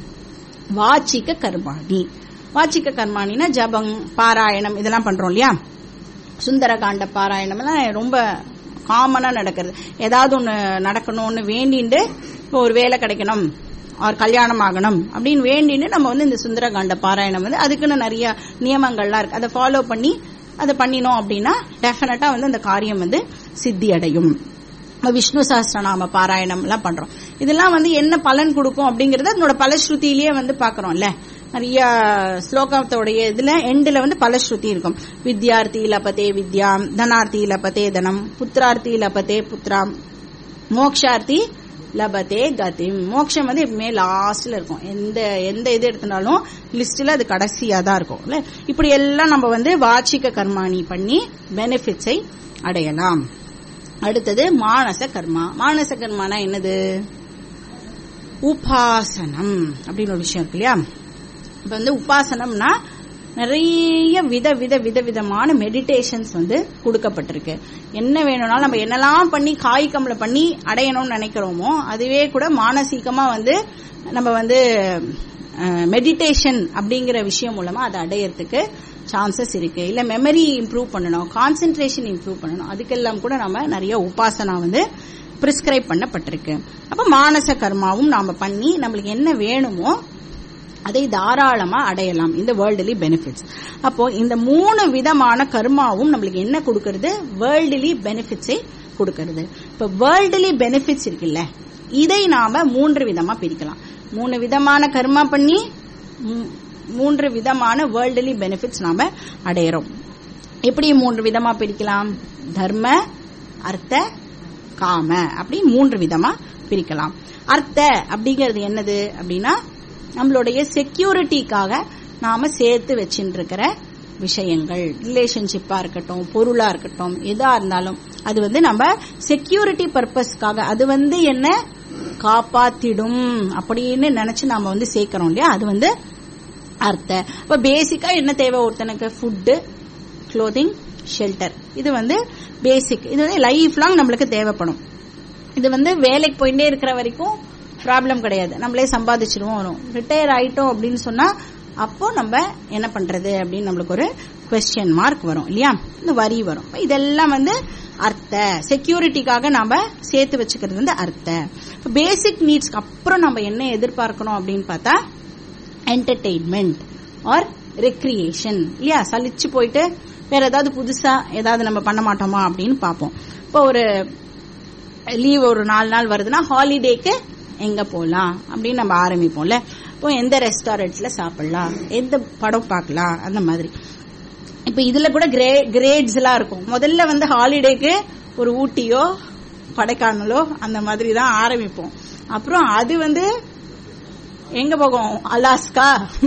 வாச்சிக்க கர்மாணி வாச்சிக்க கர்மாணினா ஜபம் பாராயணம் இதெல்லாம் பண்றோம் இல்லையா சுந்தரகாண்ட பாராயணம் எல்லாம் ரொம்ப காமனா நடக்கிறது ஏதாவது ஒண்ணு நடக்கணும்னு வேண்டிண்டு இப்போ ஒரு வேலை கிடைக்கணும் ஆர் கல்யாணம் ஆகணும் அப்படின்னு வேண்டின்னு நம்ம வந்து இந்த சுந்தரகாண்ட பாராயணம் வந்து அதுக்குன்னு நிறைய நியமங்கள்லாம் இருக்கு அதை ஃபாலோ பண்ணி அதை பண்ணினோம் அப்படின்னா டெஃபினட்டா வந்து அந்த காரியம் வந்து சித்தி அடையும் நம்ம விஷ்ணு சஹஸ்ரநாம பாராயணம் எல்லாம் பண்றோம் இதெல்லாம் வந்து என்ன பலன் கொடுக்கும் அப்படிங்கறத அதனோட பலஸ்ருதியிலேயே வந்து பாக்குறோம்ல நிறைய ஸ்லோகத்தோடைய இதுல எண்டுல வந்து பலஸ்ருதி இருக்கும் வித்யார்த்தி லபதே வித்யாம் தனார்த்தி லபதே தனம் புத்திரார்த்தி லபதே புத்திராம் மோக்ஷார்த்தி லபதே கதிம் மோக்ஷம் வந்து எப்பவுமே லாஸ்ட்ல இருக்கும் எந்த எந்த இது எடுத்தினாலும் லிஸ்ட்ல அது கடைசியா தான் இருக்கும் இல்ல இப்படி எல்லாம் நம்ம வந்து வாச்சிக்க கர்மாணி பண்ணி பெனிஃபிட்ஸை அடையலாம் அடுத்தது மானச கர்மா மானச கர்மானா என்னது உபாசனம் அப்படின்னு ஒரு விஷயம் இருக்கு இல்லையா இப்ப வந்து உபாசனம்னா நிறைய வித வித வித விதமான மெடிடேஷன்ஸ் வந்து கொடுக்கப்பட்டிருக்கு என்ன வேணும்னாலும் நம்ம என்னெல்லாம் பண்ணி காய் கம்பளை பண்ணி அடையணும்னு நினைக்கிறோமோ அதுவே கூட மானசீகமா வந்து நம்ம வந்து மெடிடேஷன் அப்படிங்கிற விஷயம் மூலமா அதை அடையறதுக்கு சான்சஸ் இருக்கு இல்ல மெமரி இம்ப்ரூவ் பண்ணணும் கான்சென்ட்ரேஷன் இம்ப்ரூவ் பண்ணணும் அதுக்கெல்லாம் கூட நம்ம நிறைய உபாசனா வந்து பிரிஸ்கிரைப் பண்ணப்பட்டிருக்கு அப்ப மானச கர்மாவும் நாம பண்ணி நம்மளுக்கு என்ன வேணுமோ அதை தாராளமா அடையலாம் இந்த வேர்ல்டுலி பெனிஃபிட்ஸ் அப்போ இந்த மூணு விதமான கர்மாவும் நம்மளுக்கு என்ன கொடுக்கறது வேர்ல்டுலி பெனிஃபிட்ஸை கொடுக்கறது இப்ப வேர்ல்டுலி பெனிஃபிட்ஸ் இருக்குல்ல இதை நாம மூன்று விதமா பிரிக்கலாம் மூணு விதமான கர்மா பண்ணி மூன்று விதமான வேர்ல்டுலி பெனிஃபிட்ஸ் நாம அடையிறோம் எப்படி மூன்று விதமா பிரிக்கலாம் தர்ம அர்த்த காம அப்படி மூன்று விதமா பிரிக்கலாம் அர்த்த அப்படிங்கிறது என்னது அப்படின்னா நம்மளுடைய செக்யூரிட்டிக்காக நாம சேர்த்து வச்சுட்டு இருக்கிற விஷயங்கள் ரிலேஷன்ஷிப்பா இருக்கட்டும் பொருளா இருக்கட்டும் எதா இருந்தாலும் அது வந்து நம்ம செக்யூரிட்டி பர்பஸ்க்காக அது வந்து என்ன காப்பாத்திடும் அப்படின்னு நினைச்சு நாம வந்து சேர்க்கிறோம் இல்லையா அது வந்து அர்த்த இப்ப பேசிக்கா என்ன தேவை ஒருத்தனுக்கு ஃபுட்டு க்ளோதிங் ஷெல்டர் இது வந்து பேசிக் இது வந்து லைஃப் லாங் நம்மளுக்கு தேவைப்படும் இது வந்து வேலைக்கு போயிட்டே இருக்கிற வரைக்கும் ப்ராப்ளம் கிடையாது நம்மளே சம்பாதிச்சிருவோம் வரும் ரிட்டையர் ஆயிட்டோம் அப்படின்னு சொன்னா அப்போ நம்ம என்ன பண்றது அப்படின்னு நம்மளுக்கு ஒரு கொஸ்டின் மார்க் வரும் இல்லையா இந்த வரி வரும் இதெல்லாம் வந்து அர்த்த செக்யூரிட்டிக்காக நாம சேர்த்து வச்சுக்கிறது வந்து அர்த்த பேசிக் நீட்ஸ்க்கு அப்புறம் நம்ம என்ன எதிர்பார்க்கணும் அப்படின்னு பார்த்தா என்டர்டெயின்மெண்ட் ஆர் ரெக்ரியேஷன் இல்லையா சலிச்சு போயிட்டு வேற ஏதாவது புதுசா ஏதாவது நம்ம பண்ண மாட்டோமா அப்படின்னு பார்ப்போம் இப்போ ஒரு லீவ் ஒரு நாலு நாள் வருதுன்னா ஹாலிடேக்கு எங்க போலாம் அப்படின்னு நம்ம ஆரம்பிப்போம்ல இப்போ எந்த ரெஸ்டாரண்ட்ஸ்ல சாப்பிடலாம் எந்த படம் பார்க்கலாம் அந்த மாதிரி இப்ப இதுல கூட கிரே கிரேட்ஸ் எல்லாம் இருக்கும் முதல்ல வந்து ஹாலிடேக்கு ஒரு ஊட்டியோ கொடைக்கானலோ அந்த மாதிரி தான் ஆரம்பிப்போம் அப்புறம் அது வந்து எங்க போகும் அலாஸ்கா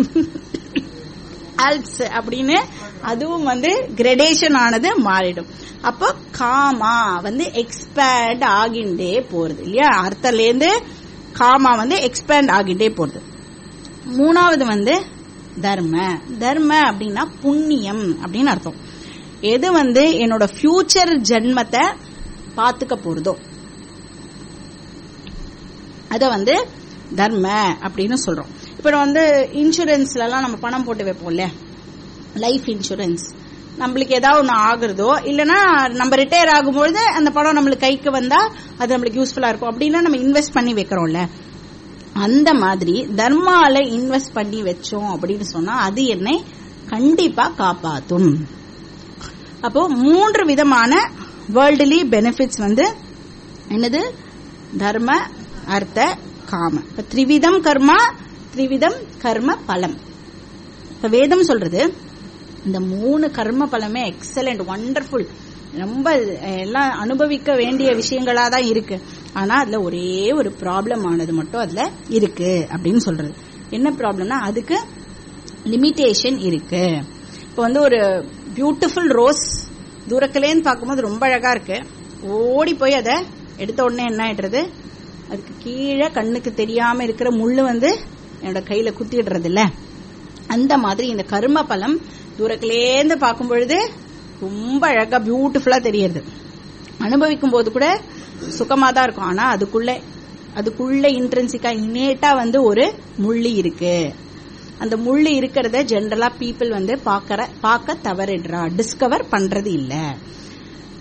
ஆல்ப்ஸ் அப்படின்னு அதுவும் வந்து கிரடேஷன் ஆனது மாறிடும் அப்போ காமா வந்து எக்ஸ்பேண்ட் ஆகிண்டே போறது இல்லையா அர்த்தலேருந்து காமா வந்து எக்ஸ்பேண்ட் ஆகிட்டே போறது மூணாவது வந்து தர்ம தர்ம அப்படின்னா புண்ணியம் அப்படின்னு அர்த்தம் எது வந்து என்னோட ஃபியூச்சர் ஜென்மத்தை பாத்துக்க போறதோ அத வந்து தர்ம அப்படின்னு சொல்றோம் இப்ப வந்து இன்சூரன்ஸ்ல எல்லாம் நம்ம பணம் போட்டு வைப்போம்ல லைஃப் இன்சூரன்ஸ் நம்மளுக்கு ஏதாவது ஒன்று ஆகுறதோ இல்லைன்னா நம்ம ரிட்டையர் ஆகும்பொழுது அந்த பணம் நம்மளுக்கு கைக்கு வந்தா அது நம்மளுக்கு யூஸ்ஃபுல்லா இருக்கும் அப்படின்னா நம்ம இன்வெஸ்ட் பண்ணி வைக்கிறோம்ல அந்த மாதிரி தர்மால இன்வெஸ்ட் பண்ணி வச்சோம் அப்படின்னு சொன்னா அது என்னை கண்டிப்பா காப்பாத்தும் அப்போ மூன்று விதமான வேர்ல்டுலி பெனிஃபிட்ஸ் வந்து என்னது தர்ம அர்த்த காம இப்ப த்ரிவிதம் கர்மா த்ரிவிதம் கர்ம பலம் இப்ப வேதம் சொல்றது இந்த மூணு கர்ம பலமே எக்ஸலண்ட் ஒண்டர்ஃபுல் ரொம்ப எல்லாம் அனுபவிக்க வேண்டிய விஷயங்களா தான் இருக்கு ஆனா அதுல ஒரே ஒரு ப்ராப்ளம் ஆனது மட்டும் அதுல இருக்கு அப்படின்னு சொல்றது என்ன ப்ராப்ளம்னா அதுக்கு லிமிட்டேஷன் இருக்கு இப்போ வந்து ஒரு பியூட்டிஃபுல் ரோஸ் தூரத்திலேன்னு பார்க்கும்போது ரொம்ப அழகா இருக்கு ஓடி போய் அதை எடுத்த உடனே என்ன ஆயிடுறது அதுக்கு கீழே கண்ணுக்கு தெரியாம இருக்கிற முள்ளு வந்து என்னோட கையில குத்திடுறது இல்ல அந்த மாதிரி இந்த கர்ம பலம் தூரத்திலேருந்து பார்க்கும் பொழுது ரொம்ப அழகா பியூட்டிஃபுல்லா தெரியறது அனுபவிக்கும் போது கூட சுகமா தான் இருக்கும் ஆனா அதுக்குள்ள அதுக்குள்ள இன்ட்ரென்சிக்கா இன்னேட்டா வந்து ஒரு முள்ளி இருக்கு அந்த முள்ளு இருக்கிறத ஜென்ரலா பீப்புள் வந்து பாக்கற பார்க்க தவறிடுறா டிஸ்கவர் பண்றது இல்ல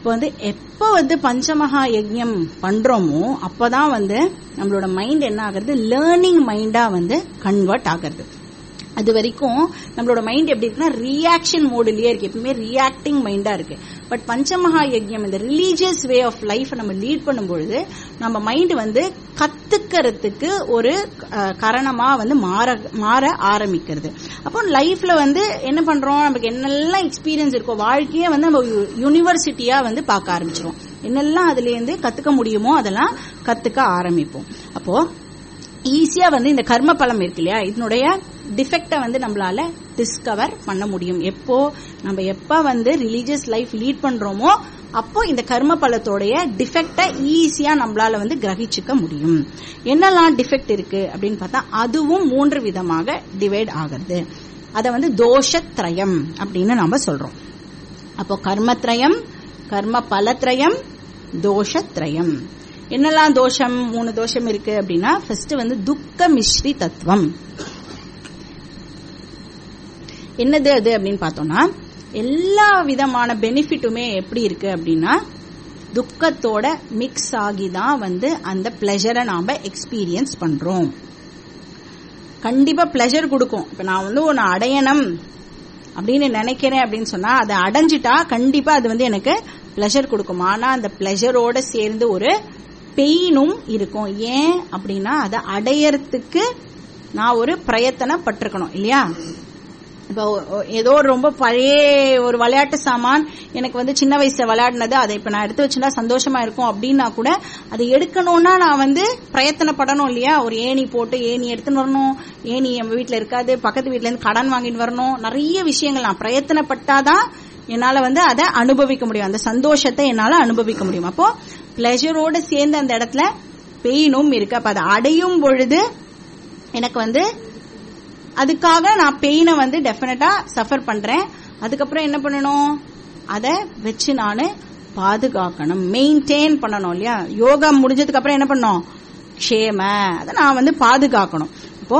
இப்போ வந்து எப்ப வந்து பஞ்சமகா யஜ்யம் பண்றோமோ அப்பதான் வந்து நம்மளோட மைண்ட் என்ன ஆகுறது லேர்னிங் மைண்டா வந்து கன்வெர்ட் ஆகுறது அது வரைக்கும் நம்மளோட மைண்ட் எப்படி இருக்குன்னா ரியாக்ஷன் மோடுலயே இருக்கு எப்பவுமே ரியாக்டிங் மைண்டா இருக்கு பட் பஞ்சமகா யஜ்யம் இந்த ரிலீஜியஸ் வே ஆஃப் லைஃப் நம்ம லீட் பண்ணும்பொழுது நம்ம மைண்ட் வந்து கத்துக்கிறதுக்கு ஒரு அஹ், காரணமா வந்து மாற மாற ஆரம்பிக்கிறது அப்போ லைஃப்ல வந்து என்ன பண்றோம் நமக்கு என்னெல்லாம் எக்ஸ்பீரியன்ஸ் இருக்கோ வாழ்க்கையே வந்து நம்ம யூனிவர்சிட்டியா வந்து பார்க்க ஆரம்பிச்சிரும் என்னெல்லாம் அதுல இருந்து கத்துக்க முடியுமோ அதெல்லாம் கத்துக்க ஆரம்பிப்போம் அப்போ ஈஸியா வந்து இந்த கர்ம பலம் இருக்கு இல்லையா இதனுடைய டிஃபெக்ட வந்து நம்மளால டிஸ்கவர் பண்ண முடியும் எப்போ நம்ம எப்ப வந்து ரிலீஜியஸ் லைஃப் லீட் பண்றோமோ அப்போ இந்த கர்ம பலத்தோடைய டிஃபெக்ட ஈஸியா நம்மளால வந்து கிரகிச்சுக்க முடியும் என்னெல்லாம் டிஃபெக்ட் இருக்கு அப்படின்னு பார்த்தா அதுவும் மூன்று விதமாக டிவைட் ஆகுது அத வந்து தோஷத்ரயம் அப்படின்னு நம்ம சொல்றோம் அப்போ கர்மத்ரயம் கர்ம பலத்ரயம் தோஷத்ரயம் என்னெல்லாம் தோஷம் மூணு தோஷம் இருக்கு அப்படின்னா ஃபர்ஸ்ட் வந்து துக்க மிஸ்ரி தத்துவம் என்னது அது அப்படின்னு பார்த்தோம்னா எல்லா விதமான பெனிஃபிட்டுமே எப்படி இருக்கு அப்படின்னா துக்கத்தோட மிக்ஸ் ஆகி தான் வந்து அந்த பிளஷரை நாம எக்ஸ்பீரியன்ஸ் பண்றோம் கண்டிப்பா பிளஷர் கொடுக்கும் இப்ப நான் வந்து ஒன்னு அடையணும் அப்படின்னு நினைக்கிறேன் அப்படின்னு சொன்னா அதை அடைஞ்சிட்டா கண்டிப்பா அது வந்து எனக்கு பிளஷர் கொடுக்கும் ஆனா அந்த பிளஷரோட சேர்ந்து ஒரு பெயினும் இருக்கும் ஏன் அப்படின்னா அதை அடையறதுக்கு நான் ஒரு பிரயத்தனப்பட்டிருக்கணும் இல்லையா இப்போ ஒ- ஏதோ ஒரு ரொம்ப பழைய ஒரு விளையாட்டு சாமான் எனக்கு வந்து சின்ன வயசுல விளையாடினது அதை இப்ப நான் எடுத்து வச்சுட்டா சந்தோஷமா இருக்கும் அப்படின்னா கூட அதை எடுக்கணும்னா நான் வந்து பிரயத்தனப்படணும் இல்லையா ஒரு ஏணி போட்டு ஏணி எடுத்துன்னு வரணும் ஏணி நம்ம வீட்ல இருக்காது பக்கத்து வீட்ல இருந்து கடன் வாங்கிட்டு வரணும் நிறைய விஷயங்கள் நான் பிரயத்தனப்பட்டாதான் என்னால வந்து அதை அனுபவிக்க முடியும் அந்த சந்தோஷத்தை என்னால அனுபவிக்க முடியும் அப்போ பிளஷரோட சேர்ந்து அந்த இடத்துல பெயினும் இருக்கு அப்ப அதை அடையும் பொழுது எனக்கு வந்து அதுக்காக நான் பெயினை வந்து டெஃபினட்டா சஃபர் பண்றேன் அதுக்கப்புறம் என்ன பண்ணணும் அதை வச்சு நான் பாதுகாக்கணும் மெயின்டைன் பண்ணணும் இல்லையா யோகா முடிஞ்சதுக்கு அப்புறம் என்ன பண்ணணும் க்ஷேம அதை நான் வந்து பாதுகாக்கணும் இப்போ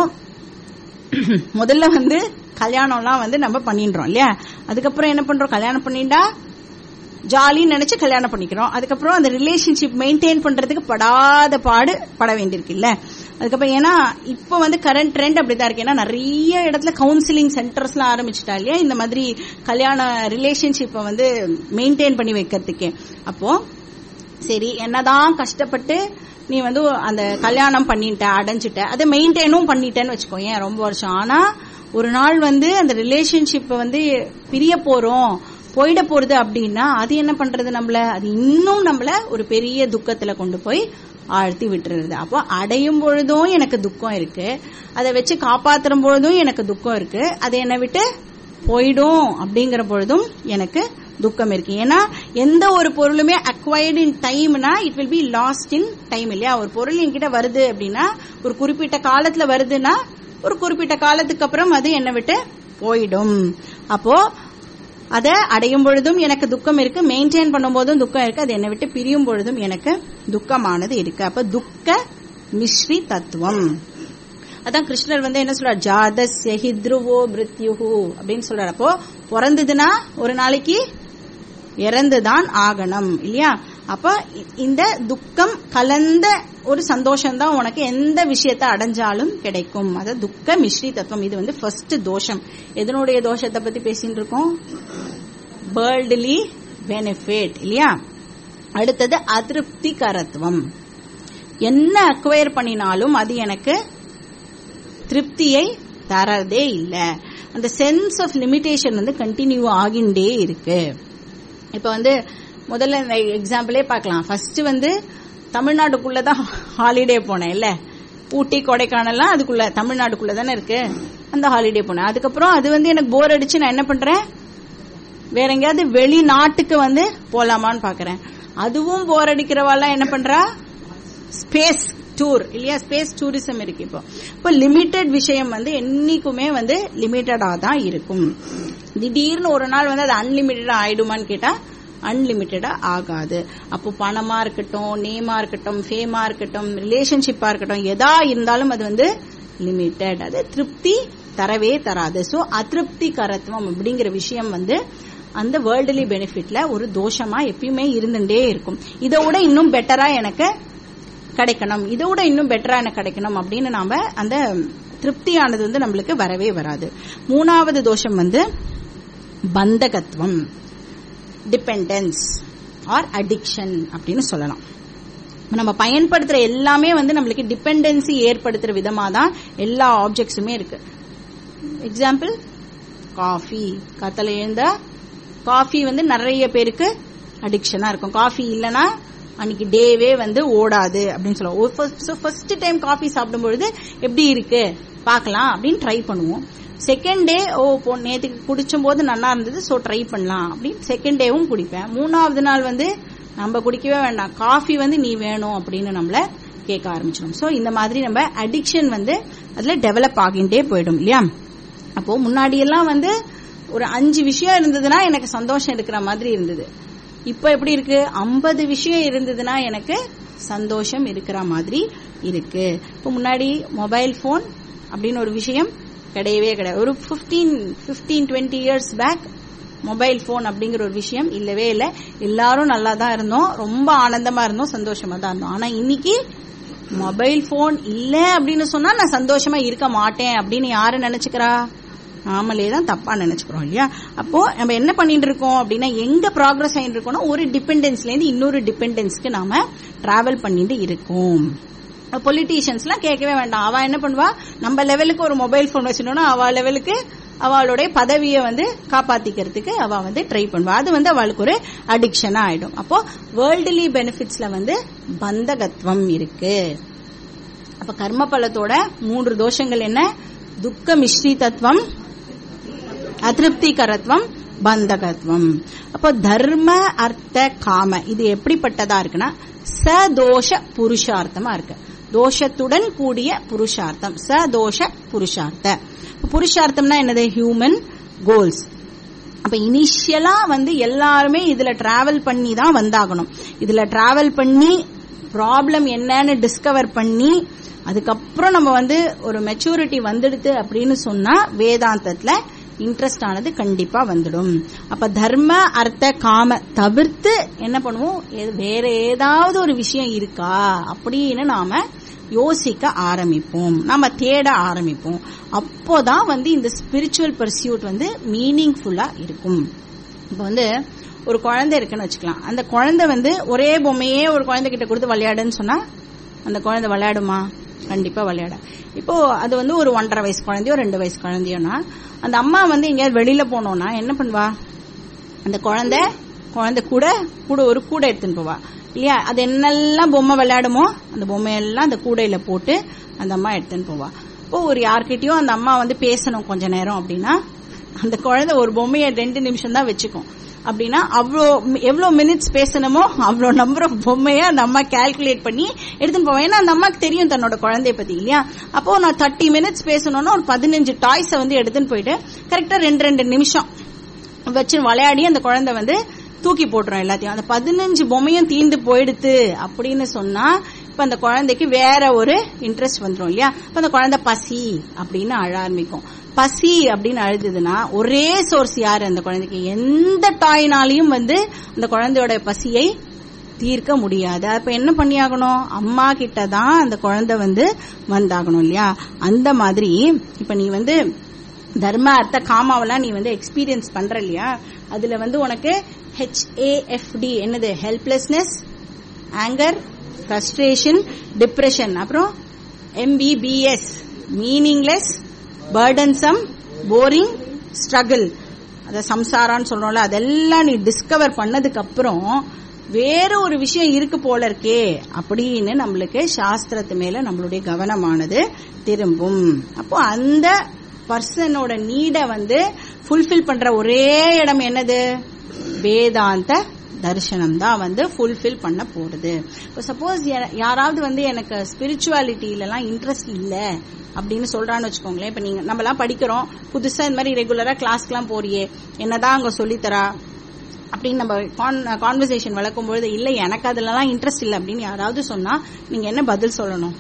முதல்ல வந்து கல்யாணம்லாம் வந்து நம்ம பண்ணிடுறோம் இல்லையா அதுக்கப்புறம் என்ன பண்றோம் கல்யாணம் பண்ணிட்டா ஜாலின்னு நினைச்சு கல்யாணம் பண்ணிக்கிறோம் அதுக்கப்புறம் அந்த ரிலேஷன்ஷிப் மெயின்டைன் பண்றதுக்கு படாத பாடு பட வேண்டியிருக்கு இல்ல அதுக்கப்புறம் ஏன்னா இப்போ வந்து கரண்ட் ட்ரெண்ட் அப்படிதான் இருக்கு ஏன்னா நிறைய இடத்துல கவுன்சிலிங் சென்டர்ஸ்லாம் ஆரம்பிச்சுட்டா இல்லையா இந்த மாதிரி கல்யாண ரிலேஷன்ஷிப்பை வந்து மெயின்டைன் பண்ணி வைக்கிறதுக்கு அப்போ சரி என்னதான் கஷ்டப்பட்டு நீ வந்து அந்த கல்யாணம் பண்ணிட்ட அடைஞ்சிட்ட அதை மெயின்டைனும் பண்ணிட்டேன்னு வச்சுக்கோ ஏன் ரொம்ப வருஷம் ஆனா ஒரு நாள் வந்து அந்த ரிலேஷன்ஷிப்பை வந்து பிரிய போறோம் போயிட போறது அப்படின்னா அது என்ன பண்றது நம்மள அது இன்னும் நம்மள ஒரு பெரிய துக்கத்துல கொண்டு போய் ஆழ்த்தி விட்டுறது அப்போ அடையும் பொழுதும் எனக்கு துக்கம் இருக்கு அதை வச்சு காப்பாத்துற பொழுதும் எனக்கு துக்கம் இருக்கு அது என்னை விட்டு போயிடும் அப்படிங்கிற பொழுதும் எனக்கு துக்கம் இருக்கு ஏன்னா எந்த ஒரு பொருளுமே அக்வைர்டு இன் டைம்னா it will be lost in time இல்லையா ஒரு பொருள் என்கிட்ட வருது அப்படின்னா ஒரு குறிப்பிட்ட காலத்துல வருதுன்னா ஒரு குறிப்பிட்ட காலத்துக்கு அப்புறம் அது என்னை விட்டு போயிடும் அப்போ அதை அடையும் பொழுதும் எனக்கு துக்கம் இருக்கு மெயின்டைன் பண்ணும்போதும் துக்கம் இருக்கு அது என்னை விட்டு பிரியும் பொழுதும் எனக்கு துக்கமானது இருக்கு அப்ப துக்க மிஸ்ரி தத்துவம் அதான் கிருஷ்ணர் வந்து என்ன சொல்றார் ஜாதஸ்ய ஹித்ருவோ மிருத்யுஹு அப்படின்னு சொல்றாரு அப்போ பிறந்ததுன்னா ஒரு நாளைக்கு இறந்துதான் ஆகணும் இல்லையா அப்ப இ- இந்த துக்கம் கலந்த ஒரு சந்தோஷம் தான் உனக்கு எந்த விஷயத்தை அடைஞ்சாலும் கிடைக்கும் அது துக்க மிஸ்ரி தத்துவம் இது வந்து ஃபர்ஸ்ட் தோஷம் எதனுடைய தோஷத்தை பத்தி பேசிட்டு இருக்கோம் வேர்ல்டுலி பெனிஃபிட் இல்லையா அடுத்தது அதிருப்திகரத்துவம் என்ன அக்வயர் பண்ணினாலும் அது எனக்கு திருப்தியை தரதே இல்ல அந்த சென்ஸ் ஆஃப் லிமிடேஷன் வந்து கண்டினியூ ஆகிண்டே இருக்கு இப்ப வந்து முதல்ல இந்த எக்ஸாம்பிளே பார்க்கலாம் ஃபர்ஸ்ட் வந்து தமிழ்நாடுக்குள்ள தான் ஹாலிடே போனேன் இல்ல ஊட்டி கொடைக்கானல்லாம் அதுக்குள்ள தமிழ்நாடுக்குள்ள தானே இருக்கு அந்த ஹாலிடே போனேன் அதுக்கப்புறம் அது வந்து எனக்கு போர் அடிச்சு நான் என்ன பண்றேன் வேற எங்கேயாவது வெளிநாட்டுக்கு வந்து போலாமான்னு பாக்குறேன் அதுவும் போர் அடிக்கிறவாலாம் என்ன பண்றா ஸ்பேஸ் டூர் இல்லையா ஸ்பேஸ் டூரிசம் இருக்கு இப்போ இப்போ லிமிட்டெட் விஷயம் வந்து என்னைக்குமே வந்து லிமிட்டடா தான் இருக்கும் திடீர்னு ஒரு நாள் வந்து அது அன்லிமிட்டடா ஆயிடுமான்னு கேட்டா அன்லிமிட்டடா ஆகாது அப்போ பணமா இருக்கட்டும் நேமா இருக்கட்டும் ஃபேமா இருக்கட்டும் ரிலேஷன்ஷிப்பா இருக்கட்டும் எதா இருந்தாலும் அது வந்து லிமிட்டட் அது திருப்தி தரவே தராது சோ அதிருப்தி கரத்துவம் அப்படிங்கிற விஷயம் வந்து அந்த வேர்ல்டுலி பெனிஃபிட்ல ஒரு தோஷமா எப்பயுமே இருந்துட்டே இருக்கும் இதை விட இன்னும் பெட்டரா எனக்கு கிடைக்கணும் இதை விட இன்னும் பெட்டரா எனக்கு கிடைக்கணும் அப்படின்னு நாம அந்த திருப்தியானது வந்து நம்மளுக்கு வரவே வராது மூணாவது தோஷம் வந்து பந்தகத்துவம் டிபெண்டன்ஸ் ஆர் அடிக்ஷன் அப்படின்னு சொல்லலாம் நம்ம பயன்படுத்துற எல்லாமே வந்து நம்மளுக்கு டிபெண்டன்சி ஏற்படுத்துற விதமா தான் எல்லா ஆப்ஜெக்ட்ஸுமே இருக்கு எக்ஸாம்பிள் காஃபி கத்தல எழுந்த காஃபி வந்து நிறைய பேருக்கு அடிக்ஷனா இருக்கும் காஃபி இல்லனா அன்னைக்கு டேவே வந்து ஓடாது அப்படின்னு சொல்லுவோம் ஃபர்ஸ்ட் டைம் காஃபி சாப்பிடும் பொழுது எப்படி இருக்கு பார்க்கலாம் அப்படின்னு ட்ரை பண்ணுவோம் செகண்ட் டே ஓ போ நேற்றுக்கு குடிச்சும் போது நல்லா இருந்தது ஸோ ட்ரை பண்ணலாம் அப்படின்னு செகண்ட் டேவும் குடிப்பேன் மூணாவது நாள் வந்து நம்ம குடிக்கவே வேண்டாம் காஃபி வந்து நீ வேணும் அப்படின்னு நம்மள கேட்க ஆரம்பிச்சிடும் ஸோ இந்த மாதிரி நம்ம அடிக்ஷன் வந்து அதுல டெவலப் ஆகிட்டே போயிடும் இல்லையா அப்போ முன்னாடி எல்லாம் வந்து ஒரு அஞ்சு விஷயம் இருந்ததுன்னா எனக்கு சந்தோஷம் இருக்கிற மாதிரி இருந்தது இப்போ எப்படி இருக்கு ஐம்பது விஷயம் இருந்ததுன்னா எனக்கு சந்தோஷம் இருக்கிற மாதிரி இருக்கு இப்போ முன்னாடி மொபைல் போன் அப்படின்னு ஒரு விஷயம் கிடையவே கிடையாது ஒரு fifteen fifteen twenty years back mobile phone அப்படிங்கிற ஒரு விஷயம் இல்லவே இல்லை எல்லாரும் நல்லா தான் இருந்தோம் ரொம்ப ஆனந்தமா இருந்தோம் சந்தோஷமா தான் இருந்தோம் ஆனா இன்னைக்கு மொபைல் போன் இல்ல அப்படின்னு சொன்னா நான் சந்தோஷமா இருக்க மாட்டேன் அப்படின்னு யாரு நினைச்சுக்கிறா நாமளே தான் தப்பா நினைச்சுக்கிறோம் இல்லையா அப்போ நம்ம என்ன பண்ணிட்டு இருக்கோம் அப்படின்னா எங்க ப்ராக்ரஸ் ஆயிட்டு இருக்கோம்னா ஒரு டிபெண்டன்ஸ்ல இருந்து இன்னொரு டிபெண்டன்ஸ்க்கு நாம டிராவல் பண்ணிட்டு இருக்கோம் பொலிட்டீஷியன்ஸ்லாம் கேட்கவே வேண்டாம் அவ என்ன பண்ணுவா நம்ம லெவலுக்கு ஒரு மொபைல் போன் வச்சிருந்தோம்னா அவ லெவலுக்கு அவளுடைய பதவியை வந்து காப்பாத்திக்கிறதுக்கு அவ வந்து ட்ரை பண்ணுவா அது வந்து அவளுக்கு ஒரு அடிக்ஷனா ஆயிடும் அப்போ வேர்ல்டுலி பெனிஃபிட்ஸ்ல வந்து பந்தகத்துவம் இருக்கு அப்ப கர்ம பலத்தோட மூன்று தோஷங்கள் என்ன துக்க மிஸ்ரிதத்துவம் அதிருப்திகரத்துவம் பந்தகத்துவம் அப்போ தர்ம அர்த்த காம இது எப்படிப்பட்டதா இருக்குன்னா சதோஷ புருஷார்த்தமா இருக்கு தோஷத்துடன் கூடிய புருஷார்த்தம் சதோஷ புருஷார்த்த புருஷார்த்தம்னா என்னது ஹியூமன் கோல்ஸ் அப்ப இனிஷியலா வந்து எல்லாருமே இதுல டிராவல் பண்ணி தான் வந்தாகணும் இதுல டிராவல் பண்ணி ப்ராப்ளம் என்னன்னு டிஸ்கவர் பண்ணி அதுக்கப்புறம் நம்ம வந்து ஒரு மெச்சூரிட்டி வந்துடுது அப்படின்னு சொன்னா வேதாந்தத்துல இன்ட்ரெஸ்ட் ஆனது கண்டிப்பா வந்துடும் அப்ப தர்ம அர்த்த காம தவிர்த்து என்ன பண்ணுவோம் வேற ஏதாவது ஒரு விஷயம் இருக்கா அப்படின்னு நாம யோசிக்க ஆரம்பிப்போம் நாம தேட ஆரம்பிப்போம் அப்போதான் வந்து இந்த ஸ்பிரிச்சுவல் பர்சியூட் வந்து மீனிங்ஃபுல்லா இருக்கும் இப்ப வந்து ஒரு குழந்தை இருக்குன்னு வச்சுக்கலாம் அந்த குழந்தை வந்து ஒரே பொம்மையே ஒரு குழந்தைகிட்ட கொடுத்து விளையாடுன்னு சொன்னா அந்த குழந்தை விளையாடுமா கண்டிப்பா விளையாட இப்போ அது வந்து ஒரு ஒன்றரை வயசு குழந்தையோ ரெண்டு வயசு குழந்தையோனா அந்த அம்மா வந்து எங்கேயாவது வெளியில போனோம்னா என்ன பண்ணுவா அந்த குழந்தை குழந்தை கூட கூட ஒரு கூடை எடுத்துன்னு போவா இல்லையா அது என்னெல்லாம் பொம்மை விளையாடுமோ அந்த பொம்மையெல்லாம் அந்த கூடையில போட்டு அந்த அம்மா எடுத்துன்னு போவா இப்போ ஒரு யார்கிட்டயும் அந்த அம்மா வந்து பேசணும் கொஞ்ச நேரம் அப்படின்னா அந்த குழந்தை ஒரு பொம்மையை ரெண்டு நிமிஷம் தான் வச்சுக்கும் அப்படின்னா அவ்வளோ எவ்வளோ மினிட்ஸ் பேசணுமோ அவ்வளோ நம்பர் ஆஃப் பொம்மையை அந்த அம்மா கால்குலேட் பண்ணி எடுத்துன்னு போவேன் ஏன்னா அந்த அம்மாக்கு தெரியும் தன்னோட குழந்தைய பத்தி இல்லையா அப்போ நான் தேர்ட்டி மினிட்ஸ் பேசணும்னா ஒரு பதினஞ்சு டாய்ஸை வந்து எடுத்துன்னு போயிட்டு கரெக்டா ரெண்டு ரெண்டு நிமிஷம் வச்சு விளையாடி அந்த குழந்தை வந்து தூக்கி போட்டுரும் எல்லாத்தையும் அந்த பதினஞ்சு பொம்மையும் தீந்து போயிடுத்து அப்படின்னு சொன்னா இப்ப அந்த குழந்தைக்கு வேற ஒரு இன்ட்ரெஸ்ட் வந்துடும் இல்லையா இப்ப அந்த குழந்தை பசி அப்படின்னு அழ ஆரம்பிக்கும் பசி அப்படின்னு அழுதுதுன்னா ஒரே சோர்ஸ் யாரு அந்த குழந்தைக்கு எந்த தாயினாலையும் வந்து அந்த குழந்தையோட பசியை தீர்க்க முடியாது அப்ப என்ன பண்ணியாகணும் அம்மா கிட்ட தான் அந்த குழந்தை வந்து வந்தாகணும் இல்லையா அந்த மாதிரி இப்ப நீ வந்து தர்ம அர்த்த காமாவெல்லாம் நீ வந்து எக்ஸ்பீரியன்ஸ் பண்ற இல்லையா அதுல வந்து உனக்கு ஹெச்ஏஎஃப்டி என்னது ஹெல்ப்லெஸ்னஸ் ஆங்கர் ஃப்ரஸ்ட்ரேஷன் டிப்ரெஷன் அப்புறம் MBBS meaningless burdensome boring struggle அத சம்சாரான்னு சொல்றோம்ல அதெல்லாம் நீ டிஸ்கவர் பண்ணதுக்கு அப்புறம் வேற ஒரு விஷயம் இருக்கு போல இருக்கே அப்படின்னு நம்மளுக்கு சாஸ்திரத்து மேல நம்மளுடைய கவனமானது திரும்பும் அப்போ அந்த பர்சனோட நீட வந்து ஃபுல்ஃபில் பண்ற ஒரே இடம் என்னது வேதாந்த தரிசனம் தான் வந்து ஃபுல்ஃபில் பண்ண போறது இப்போ சப்போஸ் யாராவது வந்து எனக்கு ஸ்பிரிச்சுவாலிட்டிலலாம் இன்ட்ரெஸ்ட் இல்லை அப்படின்னு சொல்றான்னு வச்சுக்கோங்களேன் இப்ப நீங்க நம்ம எல்லாம் படிக்கிறோம் புதுசா இந்த மாதிரி ரெகுலரா கிளாஸ்க்குலாம் போறியே என்னதான் அங்க சொல்லித்தரா அப்படின்னு நம்ம கான்வர்சேஷன் வளர்க்கும் பொழுது இல்ல எனக்கு அதுலலாம் இன்ட்ரெஸ்ட் இல்லை அப்படின்னு யாராவது சொன்னா நீங்க என்ன பதில் சொல்லணும்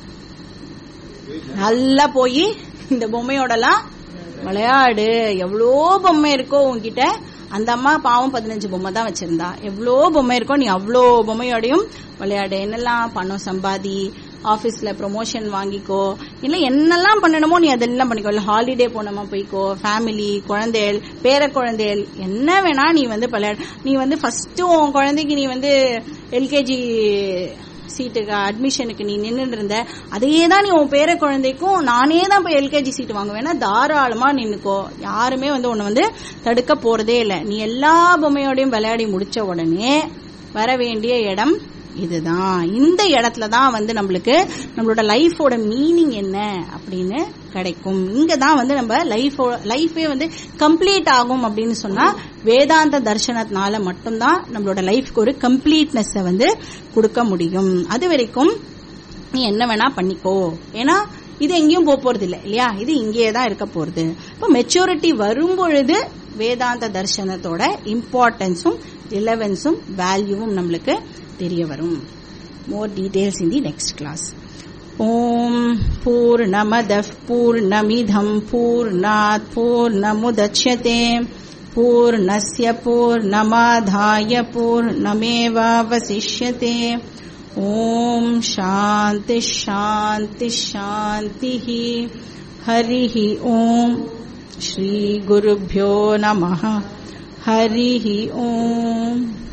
நல்லா போய் இந்த பொம்மையோடலாம் விளையாடு எவ்வளோ பொம்மை இருக்கோ உன்கிட்ட அந்த அம்மா பாவம் பதினஞ்சு பொம்மை தான் வச்சிருந்தா எவ்வளோ பொம்மை இருக்கோ நீ அவ்வளோ பொம்மையோடையும் விளையாடு என்னெல்லாம் பணம் சம்பாதி ஆபீஸ்ல ப்ரொமோஷன் வாங்கிக்கோ இல்ல என்னெல்லாம் பண்ணணுமோ நீ அதெல்லாம் பண்ணிக்கோ இல்ல ஹாலிடே போனோமா போய்க்கோ ஃபேமிலி குழந்தைகள் பேர குழந்தைகள் என்ன வேணா நீ வந்து விளையாடு நீ வந்து ஃபர்ஸ்ட் உன் குழந்தைக்கு நீ வந்து எல்கேஜி சீட்டுக்கு அட்மிஷனுக்கு நீ நின்றுட்டு இருந்த அதையே தான் நீ உன் பேர குழந்தைக்கும் நானே தான் போய் எல்கேஜி சீட்டு வாங்குவேன்னா தாராளமா நின்னுக்கோ யாருமே வந்து உன்னை வந்து தடுக்க போறதே இல்லை நீ எல்லா பொம்மையோடையும் விளையாடி முடிச்ச உடனே வர வேண்டிய இடம் இதுதான் இந்த இடத்துல தான் வந்து நம்மளுக்கு நம்மளோட லைஃபோட மீனிங் என்ன அப்படின்னு கிடைக்கும் இங்க தான் வந்து நம்ம லைஃப் லைஃபே வந்து கம்ப்ளீட் ஆகும் அப்படின்னு சொன்னா வேதாந்த தர்சனத்தினால மட்டும்தான் நம்மளோட லைஃப்க்கு ஒரு கம்ப்ளீட்னஸ் வந்து கொடுக்க முடியும் அது வரைக்கும் நீ என்ன வேணா பண்ணிக்கோ ஏன்னா இது எங்கேயும் போக போறது இல்லை இல்லையா இது இங்கேயே தான் இருக்க போறது இப்போ மெச்சூரிட்டி வரும்பொழுது வேதாந்த தர்சனத்தோட இம்பார்ட்டன்ஸும் ரிலவன்ஸும் வேல்யூவும் நம்மளுக்கு தெரிய வரும் more details in the next class ஓம் பூர்ணமதः பூர்ணமிதம் பூர்ணாத் பூர்ணமுதட்சதே பூர்ணஸ்ய பூர்ணமாதாய பூர்ணமேவாவசிஷ்யते ॐ शान्तिः शान्तिः शान्तिः हरिः ॐ श्रीगुरुभ्यो नमः हरिः ॐ